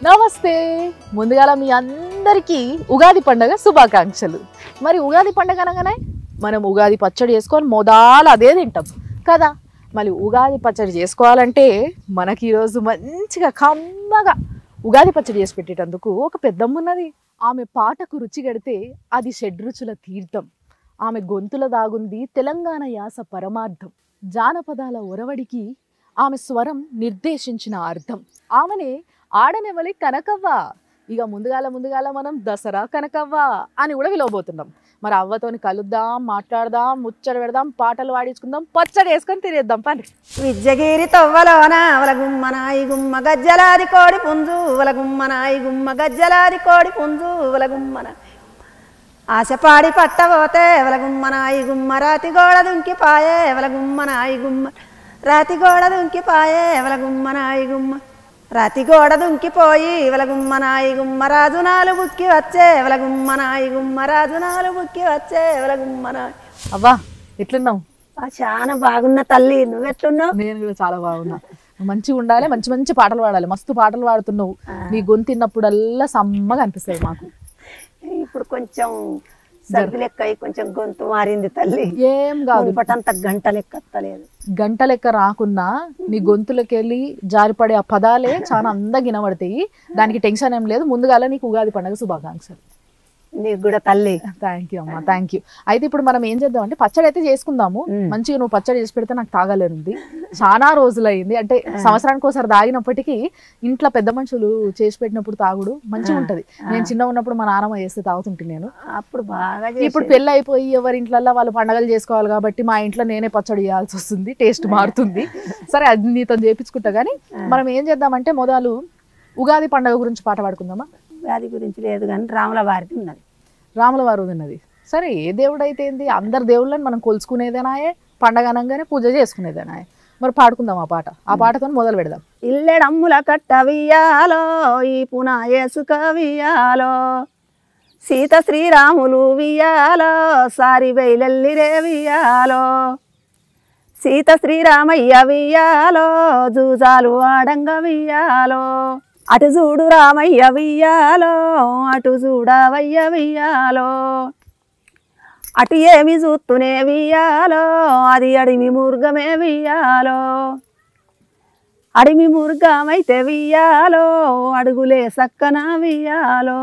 నమస్తే ముందుగాల మీ అందరికీ ఉగాది పండగ శుభాకాంక్షలు మరి ఉగాది పండగ అనగానే మనం ఉగాది పచ్చడి చేసుకొని మొదలు అదే తింటాం కదా మరి ఉగాది పచ్చడి చేసుకోవాలంటే మనకి ఈరోజు మంచిగా కమ్మగా ఉగాది పచ్చడి చేసి పెట్టేటందుకు ఒక పెద్దమ్మ ఉన్నది ఆమె పాటకు రుచి గడితే అది షడ్రుచుల తీర్థం ఆమె గొంతుల దాగుంది తెలంగాణ యాస పరమార్థం జానపదాల ఒరవడికి ఆమె స్వరం నిర్దేశించిన అర్థం ఆమెనే ఆడనెవలి కనకవ్వ ఇక ముందుగాల ముందుగాల మనం దసరా కనకవ్వ అని కూడా పిలవబోతున్నాం మరి అవ్వతోని కలుద్దాం మాట్లాడదాం ముచ్చట పెడదాం పాటలు పాడించుకుందాం పచ్చడి వేసుకొని తినేద్దాం పని విద్యగిరి తొవ్వలోన వల గుమ్మనాయి గుమ్మ గజ్జలాది కోడి పుంజు వల గుమ్మనాయి గుమ్మ గజ్జలాది కోడి పుంజు వల గుమ్మన ఆశపాడి పట్టబోతే వల గుమ్మనాయి గుమ్మ రాతి గోడ దుంకిపాయే వల గుమ్మనాయి గుమ్మ రాతి గోడ దుంకిపాయే వల గుమ్మనాయి గుమ్మ రాతి గోడ దుంకిపోయి వల గుమ్మనాయి గుమ్మ రాజు నాలుగు బుక్కి వచ్చే వల గుమ్మనాయి గుమ్మ రాజు నాలుగు బుక్కి వచ్చే వల గుమ్మనాయి అవ్వా ఎట్లున్నావు ఆ, చాలా బాగున్న తల్లి నువ్వెట్లున్నావు నేను కూడా చాలా బాగున్నా మంచిగా ఉండాలి మంచి మంచి పాటలు పాడాలి మస్తు పాటలు పాడుతున్నావు నీ గొంతిన్నప్పుడల్లా సమ్మగా అనిపిస్తుంది మాకు ఇప్పుడు కొంచెం సర్ది లెక్క అయి కొంచెం గొంతు మారింది తల్లి ఏం కాదు మునుపటంత గంట లెక్క వస్తలేదు గంట లెక్క రాకున్నా నీ గొంతులకెళ్ళి జారిపడే ఆ పదాలే చాలా అందంగా వినబడతాయి దానికి టెన్షన్ ఏం లేదు ముందుగాల నీకు ఉగాది పండుగ శుభాకాంక్షలు నీకు కూడా తల్లి థ్యాంక్ యూ అమ్మా థ్యాంక్ యూ అయితే ఇప్పుడు మనం ఏం చేద్దాం అంటే పచ్చడి అయితే చేసుకుందాము మ్మ్. మంచిగా నువ్వు పచ్చడి చేసి పెడితే నాకు తాగాలనుంది చాలా రోజులు అయింది అంటే సంవత్సరానికి ఒకసారి తాగినప్పటికీ ఇంట్లో పెద్ద మనుషులు చేసి పెట్టినప్పుడు తాగుడు మంచిగా ఉంటది నేను చిన్న ఉన్నప్పుడు మా నాన్నమ్మ చేస్తే తాగుతుంటే నేను అప్పుడు బాగా ఇప్పుడు పెళ్ళి అయిపోయి ఎవరి ఇంట్లో వాళ్ళు పండగలు చేసుకోవాలి కాబట్టి మా ఇంట్లో నేనే పచ్చడి చేయాల్సి వస్తుంది టేస్ట్ మారుతుంది సరే అది నీతో చేపించుకుంటా కానీ మనం ఏం చేద్దామంటే మొదలు ఉగాది పండగ గురించి పాట పాడుకుందామా వ్యాధి గురించి లేదు కానీ రాముల వారిది ఉన్నది రాముల వారు ఉన్నది సరే ఏ దేవుడు అయితే ఏంది అందరు దేవుళ్ళని మనం కొలుచుకునేదేనాయే పండగ అనగానే పూజ చేసుకునేదేనాయే మరి పాడుకుందాం ఆ పాట ఆ పాటతో మొదలు పెడదాం ఇల్లెడమ్ముల కట్ట వియ్యాలో ఈ పునా ఏసుక వియ్యాలో సీత శ్రీరాములు వియ్యాలో సారి బయలెల్లిరే వియ్యాలో సీత శ్రీరామయ్య వియ్యాలో జూజాలు ఆడంగ వియ్యాలో అటు చూడు రామయ్య వియ్యాలో అటు చూడవయ్య వియ్యాలో అటు ఏమి చూస్తూనే వియ్యాలో అది అడిమి మురుగమే వియ్యాలో అడిమి మురుగమైతే వియ్యాలో అడుగులే సక్కన వియ్యాలో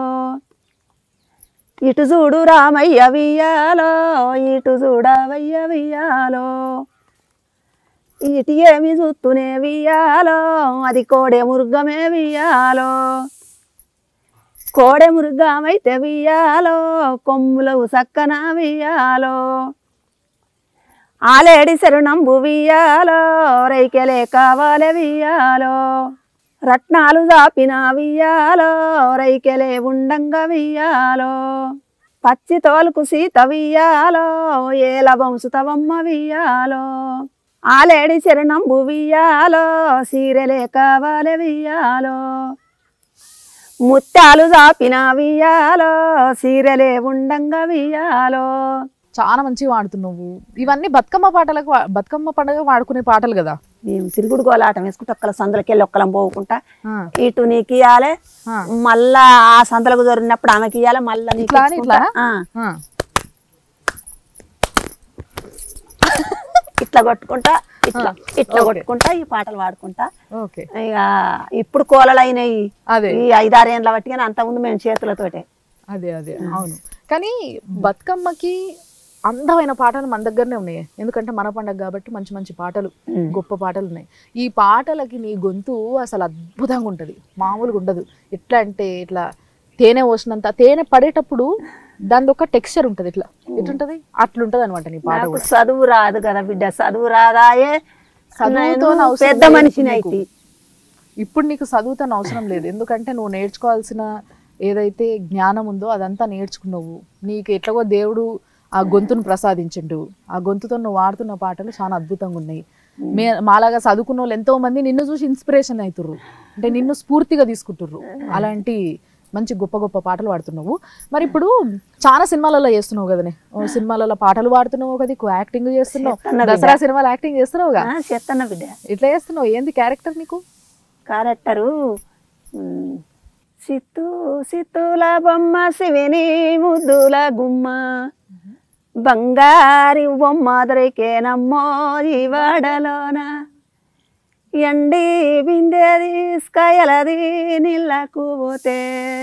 ఇటు చూడు రామయ్య వియ్యాలో ఇటు చూడవయ్య వియ్యాలో ఇటు ఏమి చూస్తూనే వియ్యాలో అది కోడె మురుగమే వియ్యాలో కోడె మురుగమైతే వియ్యాలో కొమ్ములవు సక్కన వియ్యాలో ఆలేడి శరణంబు వియ్యాలో రైకెలే కావాలే వియ్యాలో రత్నాలు జాపిన వియ్యాలో రైకెలే ఉండంగా వియ్యాలో పచ్చి తోలుకు సీత వియ్యాలో ఏల వంశుతవమ్మ వియ్యాలో ఆలేడి శరణంబు వియ్యాలో సీరెలే కావాలే వియ్యాలో ముత్యాలు జాపిన వియ్యాలో సీరెలే ఉండంగా వియ్యాలో చాలా మంచిగా పాడుతున్నావు ఇవన్నీ బతుకమ్మ పాటలకు వా- బతుకమ్మ పండగ వాడుకునే పాటలు కదా మేము తిరుగుడు గోలాటం వేసుకుంటే ఒక్కల సందులకి వెళ్ళి ఒక్కలం పోకుండా ఆ, ఇటు నీకు ఇవ్వాలి ఆ, మళ్ళా ఆ సందులకు దొరికినప్పుడు ఆమెకి ఇవ్వాలి మళ్ళా నీకు ఇట్లా అని ఇచ్చుకుంటా. ఇట్లా? ఆ, ఆ. ఇట్లా కొట్టుకుంటా ఇట్లా ఇట్లా ఓకే. కొట్టుకుంటా ఈ పాటలు పాడుకుంటా ఓకే ఇక ఇప్పుడు కోలలు అయినాయి అదే ఈ ఐదారేళ్ళ బట్టి కానీ అంతకుముందు మేము చేతులతోటే అదే అదే అవును కానీ బతుకమ్మకి అందమైన పాటలు మన దగ్గరనే ఉన్నాయి ఎందుకంటే మన పండగ కాబట్టి మంచి మంచి పాటలు ఉమ్. గొప్ప పాటలు ఉన్నాయి ఈ పాటలకి నీ గొంతు అసలు అద్భుతంగా ఉంటుంది మామూలుగా ఉండదు ఎట్లా అంటే ఇట్లా తేనె పోసినంత తేనె పడేటప్పుడు దాని ఒక టెక్స్చర్ ఉంటుంది ఇట్లా ఎట్లుంటది అట్లుంటది అనమాట నీ పాట నాకు కూడా చదువు రాదు కదా బిడ్డ చదువు రాదాయే చదువుతో నేను అవసరం పెద్ద లేదు మనిషిని నీకు. అయితే ఇప్పుడు నీకు చదువుతాను అవసరం లేదు ఎందుకంటే నువ్వు నేర్చుకోవాల్సిన ఏదైతే జ్ఞానం ఉందో అదంతా నేర్చుకున్నావు నీకు ఎట్లాగో దేవుడు ఆ గొంతును ప్రసాదించిండు ఆ గొంతుతో నువ్వు వాడుతున్న పాటలు చాలా అద్భుతంగా ఉన్నాయి మే మాలాగా చదువుకున్న వాళ్ళు ఎంతో మంది నిన్ను చూసి ఇన్స్పిరేషన్ అవుతుర్రు అంటే నిన్ను స్ఫూర్తిగా తీసుకుంటుర్రు అలాంటి మంచి గొప్ప గొప్ప పాటలు పాడుతున్నావు మరి ఇప్పుడు చాలా సినిమాలలో చేస్తున్నావు కదనే ఓ సినిమాలలో పాటలు పాడుతున్నావు కదా యాక్టింగ్ చేస్తున్నావు చేస్తున్నా దసరా సినిమాలో యాక్టింగ్ చేస్తున్నావుగా ఆ, చేస్తున్నా బిడ్డ ఇట్లా చేస్తున్నావు ఏంది క్యారెక్టర్ నీకు క్యారెక్టరు ఉమ్, సిత్తు సిత్తుల బొమ్మ శివిని ముద్దుల గుమ్మ బంగారి బొమ్మ దొరికేనమ్మో ఈ వాడలోన ఎండి బిందె తీసుకయలది నీళ్ళకు పోతే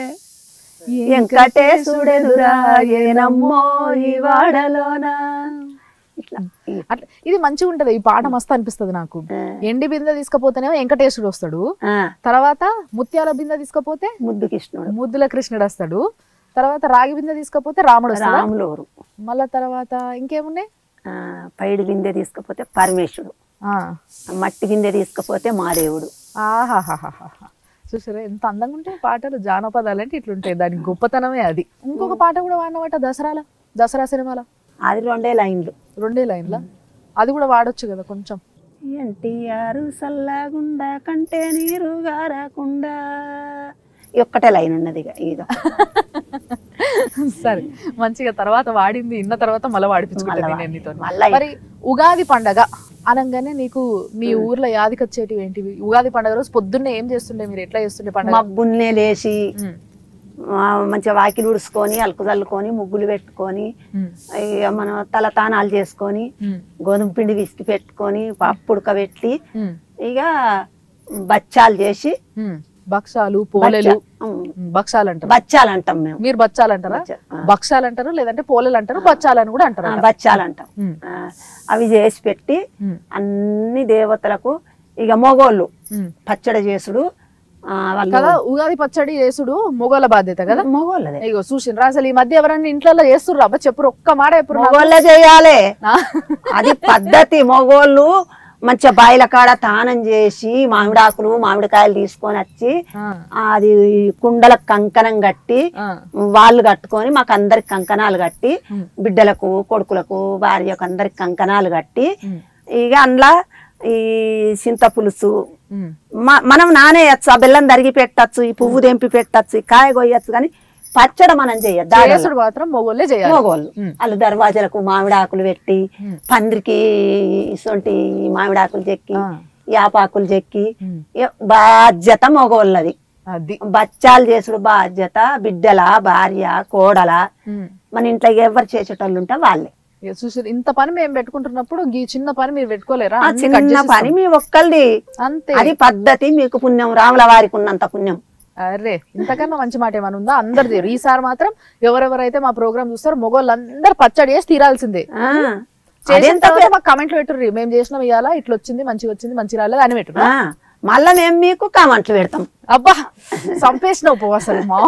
వెంకటేశుడెదురా ఏనమ్మో ఈ వాడలోన ఇట్లా అట్లా ఇది మంచిగా ఉంటది ఈ పాట మస్తు అనిపిస్తది నాకు ఎండి బిందె తీసుకపోతేనేమో వెంకటేశ్వరుడు వస్తాడు ఆ, తర్వాత ముత్యాల బిందె తీసుకపోతే ముద్దు కృష్ణుడు ముద్దుల కృష్ణుడు వస్తాడు తర్వాత రాగి బిందె తీసుకపోతే రాముడు వస్తాడు రాములూరు మళ్ళా తర్వాత ఇంకేమున్నాయి ఆ, పైడి బిందె తీసుకపోతే పరమేశుడు ఆ. మట్టి బిందె తీసుకపోతే మాదేవుడు ఆహాహాహాహా. చూసారా ఎంత అందంగా ఉంటాయి పాటలు జానపదాలు అంటే ఇట్లుంటాయి దాని గొప్పతనమే అది ఇంకొక పాట కూడా వాడినమాట దసరాల దసరా సినిమాలో అది రెండే లైన్లు రెండే లైన్ల అది కూడా వాడొచ్చు కదా కొంచెం ఎన్టీఆర్ సల్లగుండా కంటే నీరు గారకుండా ఈ ఒక్కటే లైన్ ఉన్నది ఇక ఇది సరే మంచిగా తర్వాత వాడింది ఇన్న తర్వాత మళ్ళీ వాడిపించుకుంటాను మళ్ళా నేను నీతో మళ్ళా మరి ఉగాది పండగ అనగానే నీకు మీ ఊర్లో యాదికి వచ్చేటివి ఏంటివి ఉగాది పండగ రోజు పొద్దున్నే ఏం చేస్తుండే మీరు ఎట్లా చేస్తుండే పండగ మబ్బున్నే లేచి ఉమ్, ఆ, మంచిగా వాకిలు ఉడుచుకొని అలుకు చల్లుకొని ముగ్గులు పెట్టుకొని ఉమ్, ఇక మనం తలతానాలు చేసుకొని ఉమ్, గోధుమ పిండి విసికి పెట్టుకొని పప్పు ఉడకబెట్టి ఉమ్, ఇక బచ్చాలు చేసి ఉమ్. భక్షాలు పోలేలు ఉమ్, ఉమ్, భక్షాలు అంటారు బచ్చాలు అంటాం మేము మీరు బచ్చాలు అంటారా బచ్చ- ఆ. భక్షాలు అంటారు లేదంటే పోలేలు అంటారు బచ్చాలు అని కూడా అంటారు ఆ, బచ్చాలు అంటాం ఉమ్, ఆ, అవి చేసి పెట్టి ఉమ్, అన్ని దేవతలకు ఇక మొగోళ్ళు ఉమ్. పచ్చడి చేసుడు ఆ, వాళ్ళు కదా ఉగాది పచ్చడి చేసుడు మొగోళ్ళ బాధ్యత కదా మొగోళ్ళదే ఇగో చూసిండ్రా అసలు ఈ మధ్య ఎవరన్నా ఇంట్లో చేస్తుర్రు అబ్బా చెప్పురు ఒక్క మాట ఎప్పుడు మొగోళ్ళే చేయాలి అది పద్ధతి మొగోళ్ళు మంచిగా బాయిల కాడ తానం చేసి మామిడాకులు మామిడికాయలు తీసుకొని వచ్చి అది కుండల కంకణం కట్టి వాళ్ళు కట్టుకొని మాకు అందరికి కంకణాలు కట్టి ఉమ్. బిడ్డలకు కొడుకులకు భార్యకు అందరికి కంకణాలు కట్టి ఇక అందులో ఈ చింత పులుసు మ- మనం నానేయచ్చు ఆ బెల్లం తరిగి పెట్టచ్చు ఈ పువ్వు తెంపి పెట్టచ్చు ఈ కాయ కొయ్యచ్చు కానీ పచ్చడి మనం చెయ్యద్దు చేసుడు మాత్రం మొగోళ్ళే చేయాలి మగవాళ్ళు ఉమ్. వాళ్ళు దర్వాజలకు మామిడాకులు పెట్టి ఉమ్. పందిరికి ఇసొంటి మామిడాకులు చెక్కి ఆ. యాపాకులు చెక్కి ఉమ్. ఇక బాధ్యత మగవాళ్ళది అది బచ్చాలు చేసుడు బాధ్యత బిడ్డల భార్య కోడల ఉమ్. మన ఇంట్లో ఎవరు చేసేటోళ్ళు ఉంటే వాళ్ళే ఇక చూసి ఇంత పని మేము పెట్టుకుంటున్నప్పుడు ఈ చిన్న పని మీరు పెట్టుకోలేరా ఆ అన్ని cut చిన్న చేసి పని మీ ఒక్కళ్ళది ఇస్తాం. అంతే అది పద్ధతి మీకు పుణ్యం రాముల వారికి ఉన్నంత పుణ్యం అరే ఇంతకన్నా మంచి మాట ఏమైనా ఉందా అందరిది ఈసారి మాత్రం ఎవరెవరైతే మా ప్రోగ్రామ్ చూస్తారో మొగోళ్ళందరూ పచ్చడి చేసి తీరాల్సిందే ఆ, చేసిన అదెంత తర్వాత మాకు కమెంట్లు పెట్టుర్రి మేము చేసినాం ఇవాళ ఇట్లా వచ్చింది మంచిగా వచ్చింది మంచి రాలేదు అని పెట్టు ఆ, మళ్ళా మేము మీకు కామెంట్లు పెడతాం అబ్బా సంపేసినావు పో అసలు మా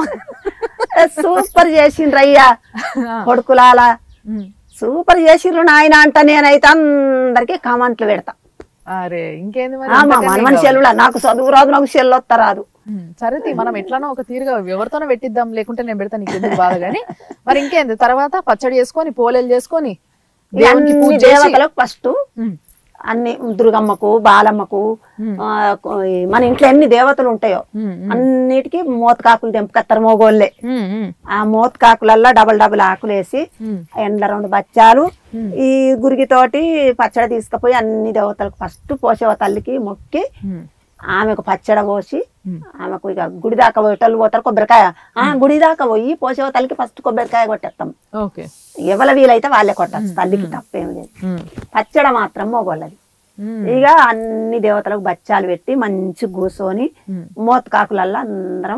సూపర్ చేసిండ్రు అయ్యా కొడుకులాల ఉమ్. సూపర్ చేసిండ్రు నాయన అంట నేనైతే అందరికి కామెంట్లు పెడతా అరే ఇంకేంది మరి ఆ, మా ఇంతకన్నా మనమని ఏం సెల్లులా నాకు చదువు రాదు నాకు సెల్లు వస్తా రాదు ఉమ్, సరే తీ, మనం ఎట్లానో ఒక తీరుగా ఎవరితోనో పెట్టిద్దాం లేకుంటే నేను పెడతా నీకు ఎందుకు బాధ గానీ మరి ఇంకేంది తర్వాత పచ్చడి చేసుకొని పోలేలు చేసుకొని దేవునికి పూజ అన్ని చేసి దేవతలకు ఫస్ట్ ఉమ్, అన్ని దుర్గమ్మకు బాలమ్మకు ఆ, ఈ మన ఇంట్లో ఎన్ని దేవతలు ఉంటాయో ఉమ్, అన్నిటికీ మోతకాకులు తెంపుకత్తారు మోగోళ్ళే ఉమ్, ఉమ్, ఆ మోతకాకులల్లో డబల్ డబల్ ఆకులు వేసి ఉమ్, ఎండ్ల రెండు బచ్చాలు ఈ గురిగితోటి పచ్చడి తీసుకుపోయి అన్ని దేవతలకు ఫస్ట్ పోసేవ తల్లికి మొక్కి ఉమ్, ఆమెకు పచ్చడ పోసి ఉమ్. ఆమెకు ఇక గుడి దాకా పోయేటోళ్ళు పోతారు కొబ్బరికాయ ఆ గుడి దాకా పోయి పోసేవ తల్లికి ఫస్ట్ కొబ్బరికాయ కొట్టేస్తాం ఓకే ఎవల వీలైతే వాళ్ళే కొట్టచ్చు తల్లికి తప్పేం లేదు ఉమ్, పచ్చడ మాత్రం మోగోళ్ళది ఉమ్, ఇక అన్ని దేవతలకు బచ్చాలు పెట్టి మంచి కూర్చొని ఉమ్, మోతకాకులల్లో అందరం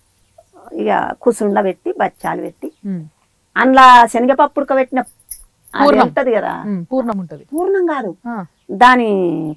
ఇక కూసుండ పెట్టి బచ్చాలు పెట్టి ఉమ్, అందులో శనగపప్పు ఉడకబెట్టిన అది పూర్ణం. ఉంటది కదా ఉమ్, పూర్ణం ఉంటది పూర్ణం కాదు ఆ, దాని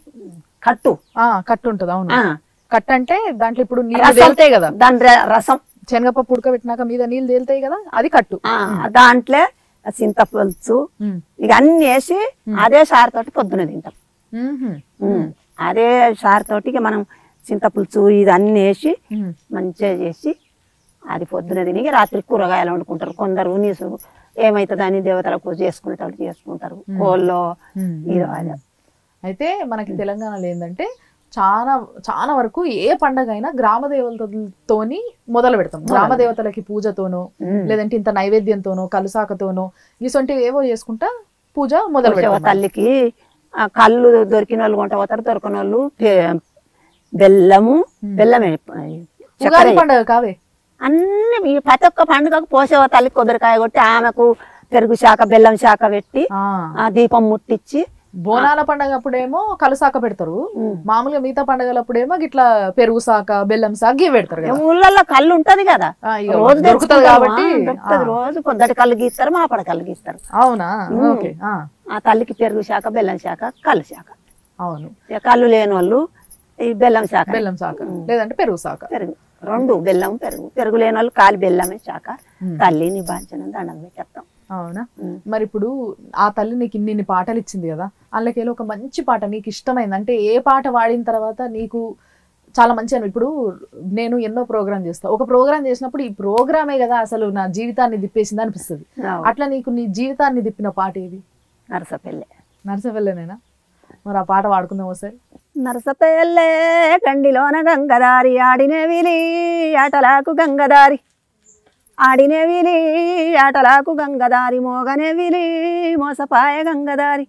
కట్టు ఆ, కట్టు ఉంటది అవును ఆ, కట్టు అంటే దాంట్లో ఇప్పుడు నీళ్ళు రసం. తేలుతాయి కదా దాని ర- రసం శనగపప్పు ఉడకబెట్టినాక మీద నీళ్ళు తేలుతాయి కదా అది కట్టు ఆ, దాంట్లో చింతపులుసు ఉమ్, ఇక అన్ని వేసి అదే సారతోటి పొద్దున తింటాం ఉమ్హు, ఉమ్. అదే సారతోటి ఇక మనం చింతపులుసు ఇది అన్ని వేసి ఉమ్, మంచిగా చేసి అది పొద్దున తిని ఇక రాత్రి కూరగాయలు వండుకుంటారు కొందరు నీసు ఏమైతుంది అని దేవతలకు చేసుకునేటప్పుడు చేసుకుంటారు కోళ్ళు ఉమ్, ఇది అది. అయితే మనకి తెలంగాణలో ఏంటంటే చాలా చాలా వరకు ఏ పండగ అయినా గ్రామ దేవతలతోని మొదలు పెడతాం గ్రామ దేవతలకి పూజతోనో ఉమ్. లేదంటే ఇంత నైవేద్యంతోనో కలుసాకతోనో ఇసొంటివి ఏవో చేసుకుంటా పూజ మొదలు పోషవ పెడతాం తల్లికి ఆ కళ్ళు దొరికిన వాళ్ళు కొంట పోతారు దొరకని వాళ్ళు బె- బెల్లము బెల్లమే ఉగాది పండగ కావే అన్ని ఈ ప్రతి ఒక్క పండుగకు పోసేవ తల్లి కొబ్బరికాయ కొట్టి ఆమెకు పెరుగు శాఖ బెల్లం శాఖ పెట్టి ఆ, ఆ దీపం ముట్టించి బోనాల పండగ అప్పుడేమో కలుసాక పెడతారు మామూలుగా మిగతా పండగలప్పుడేమో గిట్లా పెరుగు సాక బెల్లం సాక ఇవి పెడతారు కదా ఊళ్ళల్లో కళ్ళు ఉంటది కదా ఆ, ఇక రోజు దొరుకుతది తెచ్చుకుంటాం. కాబట్టి ఆ, దొరుకుతది రోజు పొద్దుటి కళ్ళు గీస్తారు మాపడ కళ్ళు గీస్తారు అవునా ఓకే ఆ, ఆ తల్లికి పెరుగు శాఖ బెల్లం శాఖ కళ్ళు శాఖ అవును ఇక కళ్ళు లేని వాళ్ళు ఈ బెల్లం శాఖ బెల్లం సాక లేదంటే పెరుగు సాక పెరుగు రెండు బెల్లం పెరుగు పెరుగు లేని వాళ్ళు కాలి బెల్లమే శాఖ తల్లి నిబాంచనం దండం పెట్టేస్తాం అవునా ఉమ్. మరి ఇప్పుడు ఆ తల్లి నీకు ఇన్ని ఇన్ని పాటలు ఇచ్చింది కదా అందులోకెళ్ళి ఒక మంచి పాట నీకు ఇష్టమైంది అంటే ఏ పాట వాడిన తర్వాత నీకు చాలా మంచి అని ఇప్పుడు నేను ఎన్నో ప్రోగ్రామ్ చేస్తా ఒక ప్రోగ్రామ్ చేసినప్పుడు ఈ ప్రోగ్రామే కదా అసలు నా జీవితాన్ని తిప్పేసింది అనిపిస్తుంది అవు. అట్లా నీకు నీ జీవితాన్ని తిప్పిన పాట ఏది నరసపల్లె నరసవెల్లనేనా మరి ఆ పాట వాడుకుందాం ఒకసారి నరసపల్లె కండిలోన గంగదారి ఆడినే విలి ఆటలాకు గంగదారి ఆడినే విలి ఆటలాకు గంగదారి మోగనే విలి మోసపాయ గంగదారి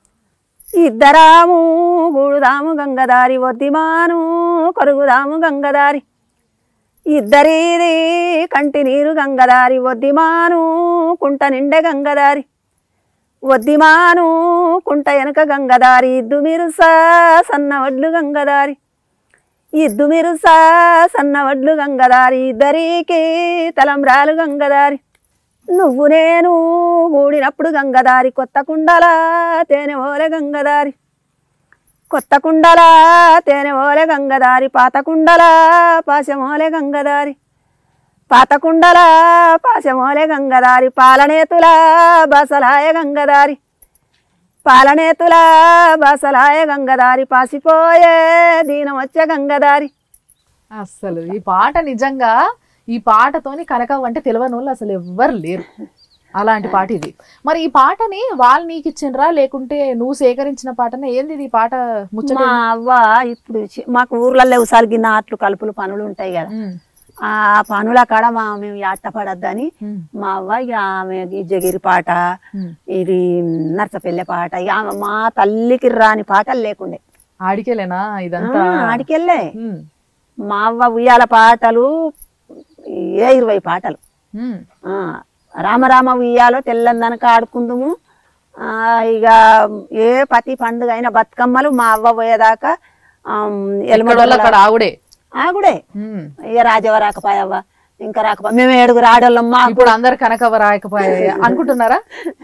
ఇద్దరాము గూడుదాము గంగదారి వద్దిమాను కొరుగుదాము గంగదారి ఇద్దరిది కంటి నీరు గంగదారి వద్దిమాను కుంట నిండె గంగదారి వద్దిమాను కుంట వెనక గంగదారి ఇద్దు మిరుసా సన్న వడ్లు గంగదారి ఇద్దు మిరుసా సన్న వడ్లు గంగదారి ఇద్దరికి తలంబ్రాలు గంగదారి నువ్వు నేను కూడినప్పుడు గంగదారి కొత్త కుండల తేనె ఓలె గంగదారి కొత్త కుండల తేనె ఓలె గంగదారి పాత కుండల పాశమోలె గంగదారి పాత కుండల పాశమోలె గంగదారి పాలనేతుల బసలాయ గంగదారి పాలనేతుల బసలాయ గంగదారి పాసిపోయే దీనం వచ్చే గంగదారి అసలు ఈ పాట నిజంగా ఈ పాటతోని కనకం అంటే తెలియని వాళ్ళు అసలు ఎవ్వరు లేరు అలాంటి పాట ఇది మరి ఈ పాటని వాళ్ళు నీకు ఇచ్చిండ్రా లేకుంటే నువ్వు సేకరించిన పాటనే ఏంది ఇది ఈ పాట ముచ్చట మా అవ్వ ఇప్పుడు చి- మాకు ఊర్లలో ఉసాలికి నాట్లు కలుపులు పనులు ఉంటాయి కదా ఉమ్, ఆ పనుల కాడ మా మేము అట్టపడద్దని ఉమ్, మా అవ్వ ఇక ఆమె ఈ జగిరి పాట ఉమ్. ఇది నర్సపెల్లె పాట ఇక ఆమె మా తల్లికి రాని పాటలు లేకుండే ఆడికేలేనా ఇదంతా ఆ, ఆడికెళ్ళే ఉమ్, మా అవ్వ ఉయ్యాల పాటలు ఏ ఇరవై పాటలు ఉమ్. ఆ, రామరామ ఉయ్యాలో తెల్లందనక ఆడుకుందుము ఆ, ఇక ఏ పతి పండుగ అయిన బతుకమ్మలు మా అవ్వ పోయేదాకా ఎక్కడోళ్ళు ఎలుమడోళ్ళ అక్కడ ఆవుడే ఆగుడే ఉమ్. ఇక రాజవ రాకపోయావా ఇంకా రాకపో మేము ఏడుగురు ఆడోళ్ళం మా ఇప్పుడు అందరు కనకవ రాయకపోయాయి అనుకుంటున్నారా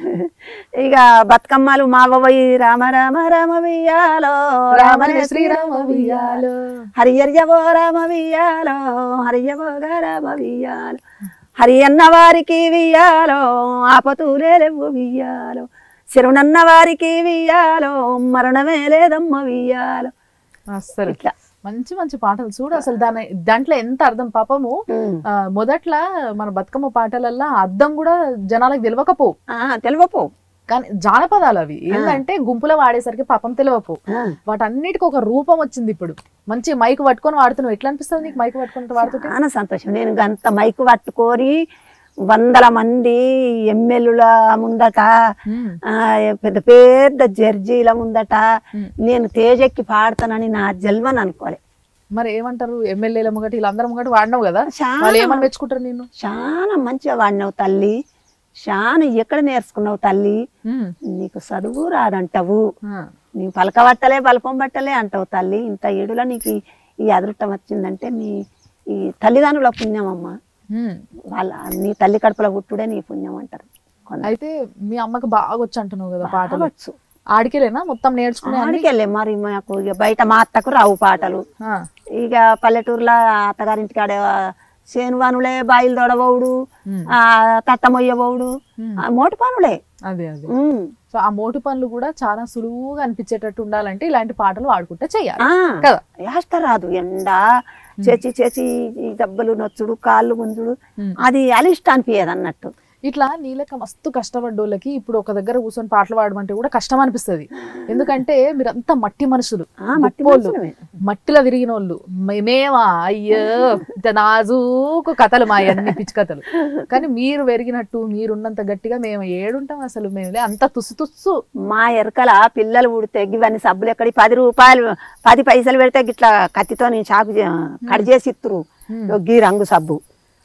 ఇక బతుకమ్మలు మా అవ్వ పోయి రామ రామ రామ వియ్యాలో రామనే శ్రీరామ వియ్యాలో హరియర్యవో రామ వియ్యాలో హరియవో రామ వియ్యాలో హరి అన్న వారికి వియ్యాలో ఆపతూలే లేవు వియ్యాలో శరుణన్న వారికి వియ్యాలో మరణమే లేదమ్మ వియ్యాలో అసలు ఇట్లా మంచి మంచి పాటలు చూడు అసలు దాని దాంట్లో ఎంత అర్థం పాపము ఆ, మొదట్లో మన బతుకమ్మ పాటలల్లో అర్థం కూడా జనాలకు తెలియకపోవు ఆ, తెలివపో కానీ జానపదాలు అవి ఏంటంటే గుంపులో వాడేసరికి పాపం తెలియపు ఆ, వాటన్నిటికి ఒక రూపం వచ్చింది ఇప్పుడు మంచి మైక్ పట్టుకొని వాడుతున్నావు ఎట్లా అనిపిస్తుంది నీకు మైక్ పట్టుకొని వాడుతుంటే చాలా సంతోషం నేను అంత మైకు పట్టుకొని వందల మంది ఎమ్మెల్యేల ముందట ఉమ్, ఆ, పెద్ద పెద్ద జడ్జీల ముందట ఉమ్. నేను తేజెక్కి పాడతానని నా జల్వని అనుకోలే మరి ఏమంటారు ఎమ్మెల్యేల ముంగట వీళ్ళందరూ ముంగట వాడినావు కదా చాలా వాళ్ళు ఏమని మెచ్చుకుంటారు నిన్ను చాలా మంచిగా వాడినావు తల్లి చాలా ఎక్కడ నేర్చుకున్నావు తల్లి ఉమ్, నీకు చదువు రాదంటావు ఆ, నీ పలక పట్టలే బలపం పట్టలే అంటావు తల్లి ఇంత ఏడులో నీకు ఈ- ఈ అదృష్టం వచ్చిందంటే నీ ఈ తల్లిదండ్రుల పుణ్యం అమ్మ ఉమ్. వాళ్ళ నీ తల్లి కడుపులో పుట్టుడే నీ పుణ్యం అంటారు కొందరు. అయితే మీ అమ్మకి బాగా వచ్చి అంటున్నావు కదా పాటలు కావచ్చు ఆడికెళ్ళేనా మొత్తం నేర్చుకునే అన్ని? ఆడికెళ్ళే మరి మాకు ఇక బయట మా అత్తకు రావు పాటలు ఆ, ఇక పల్లెటూరులో అత్తగారింటికి ఆడే చేను పనులే బాయిలు తోడబోవుడు ఉమ్, ఆ తట్టమొయ్యబోవుడు ఉమ్. ఆ మోటి పనులే అదే అదే ఉమ్. సో ఆ మోటు పనులు కూడా చాలా సులువుగా అనిపించేటట్టు ఉండాలంటే ఇలాంటి పాటలు పాడుకుంటే చెయ్యాలి ఆ, కదా యాష్ట రాదు ఎండ చేచి చేచి ఈ దెబ్బలు నొచ్చుడు కాళ్ళు గుంజుడు ఉమ్. అది అలిష్ట అనిపించదు అన్నట్టు ఇట్లా నీ లెక్క మస్తు కష్టపడ్డోళ్ళకి ఇప్పుడు ఒక దగ్గర కూర్చొని పాటలు పాడమంటే కూడా కష్టం అనిపిస్తుంది ఎందుకంటే మీరంతా మట్టి మనుషులు ఆ, మట్టి గొప్పోళ్ళు. మనుషులమే. మట్టిలో విరిగిన వాళ్ళు మేమేమా అయ్యో ఇంత నాజూకు కథలు మా అన్ని పిచ్చి కథలు కానీ మీరు పెరిగినట్టు మీరున్నంత గట్టిగా మేము ఏడుంటాం అసలు మేము అంత తుస్సు తుస్సు మా ఎరకల పిల్లలు పుడితే ఇవన్నీ సబ్బులు ఎక్కడి పది రూపాయలు పది పైసలు పెడితే గిట్లా కత్తితో నేను చాకు చే- కట్ చేసి ఇత్తురు ఉమ్. గీ రంగు సబ్బు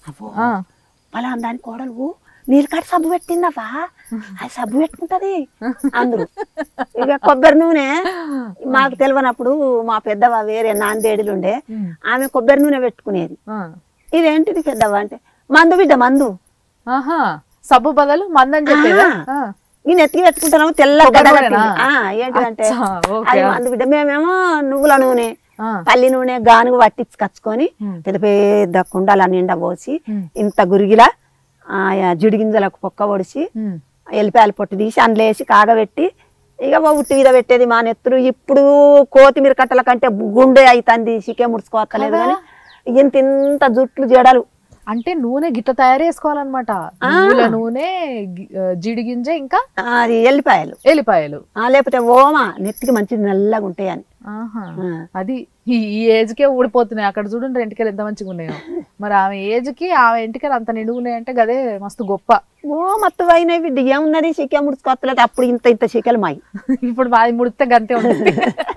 అబ్బో ఆ, పలానా దాని కోడలు నీళ్ళు కట్టి సబ్బు పెట్టిందవ్వా అది సబ్బు పెట్టుకుంటది అందరూ ఇక కొబ్బరి నూనె మాకు తెలియనప్పుడు మా పెద్దవ వేరే నాందేడులుండే ఉమ్, ఆమె కొబ్బరి నూనె పెట్టుకునేది ఆ. ఇదేంటిది పెద్దవ అంటే మందు బిడ్డ మందు ఆహా సబ్బు బదులు మందని చెప్పేదా ఆ. ఈ నెత్తికి పెట్టుకుంటున్నాము తెల్ల కొబ్బరి గడ్డ నూనెనా? కట్టింది. ఆ, ఏంటిదంటే అచ్చా, ఓకే. అది మందు బిడ్డ మేమేమో నువ్వుల నూనె ఆ. పల్లి నూనె గానుగు పట్టించి కచ్చుకొని ఉమ్. పెద్ద పెద్ద కుండల నిండా పోసి ఉమ్. ఇంత గురిగిలా ఆ, జిడి గింజలకు పొక్క పొడిచి ఉమ్. ఎల్లిపాయలు పొట్టు తీసి అందులో వేసి కాగబెట్టి ఇక మా ఉట్టి మీద పెట్టేది మా నెత్తులు ఇప్పుడు కోతిమీర కట్టల కంటే గుండె అవుతుంది సికే ముడుచుకోవట్లేదు కానీ ఇంత ఇంత జుట్లు జడలు అంటే నూనె గిట్ల తయారు చేసుకోవాలన్నమాట నువ్వుల నూనె గి- ఆ, జీడి గింజ ఇంకా ఆ, అది ఎల్లిపాయలు ఎల్లిపాయలు ఆ, లేకపోతే ఓమా నెత్తికి మంచిది నల్లగా ఉంటాయని ఆహా ఆ. అది ఈ ఈ ఏజ్ కే ఊడిపోతున్నాయి అక్కడ చూడండి ఎంటికలు ఎంత మంచిగా ఉన్నాయో మరి ఆమె ఏజ్ కి ఆమె ఎంటికలు అంత నిండుగా ఉన్నాయంటే గదే మస్తు గొప్ప ఓ మత్తు అయినవి బిడ్డ ఏమున్నది సికే ముడుచుకోవట్లేదు అప్పుడు ఇంత ఇంత సికలు మాయి ఇప్పుడు మాది ముడితే గంతే ఉంటుంది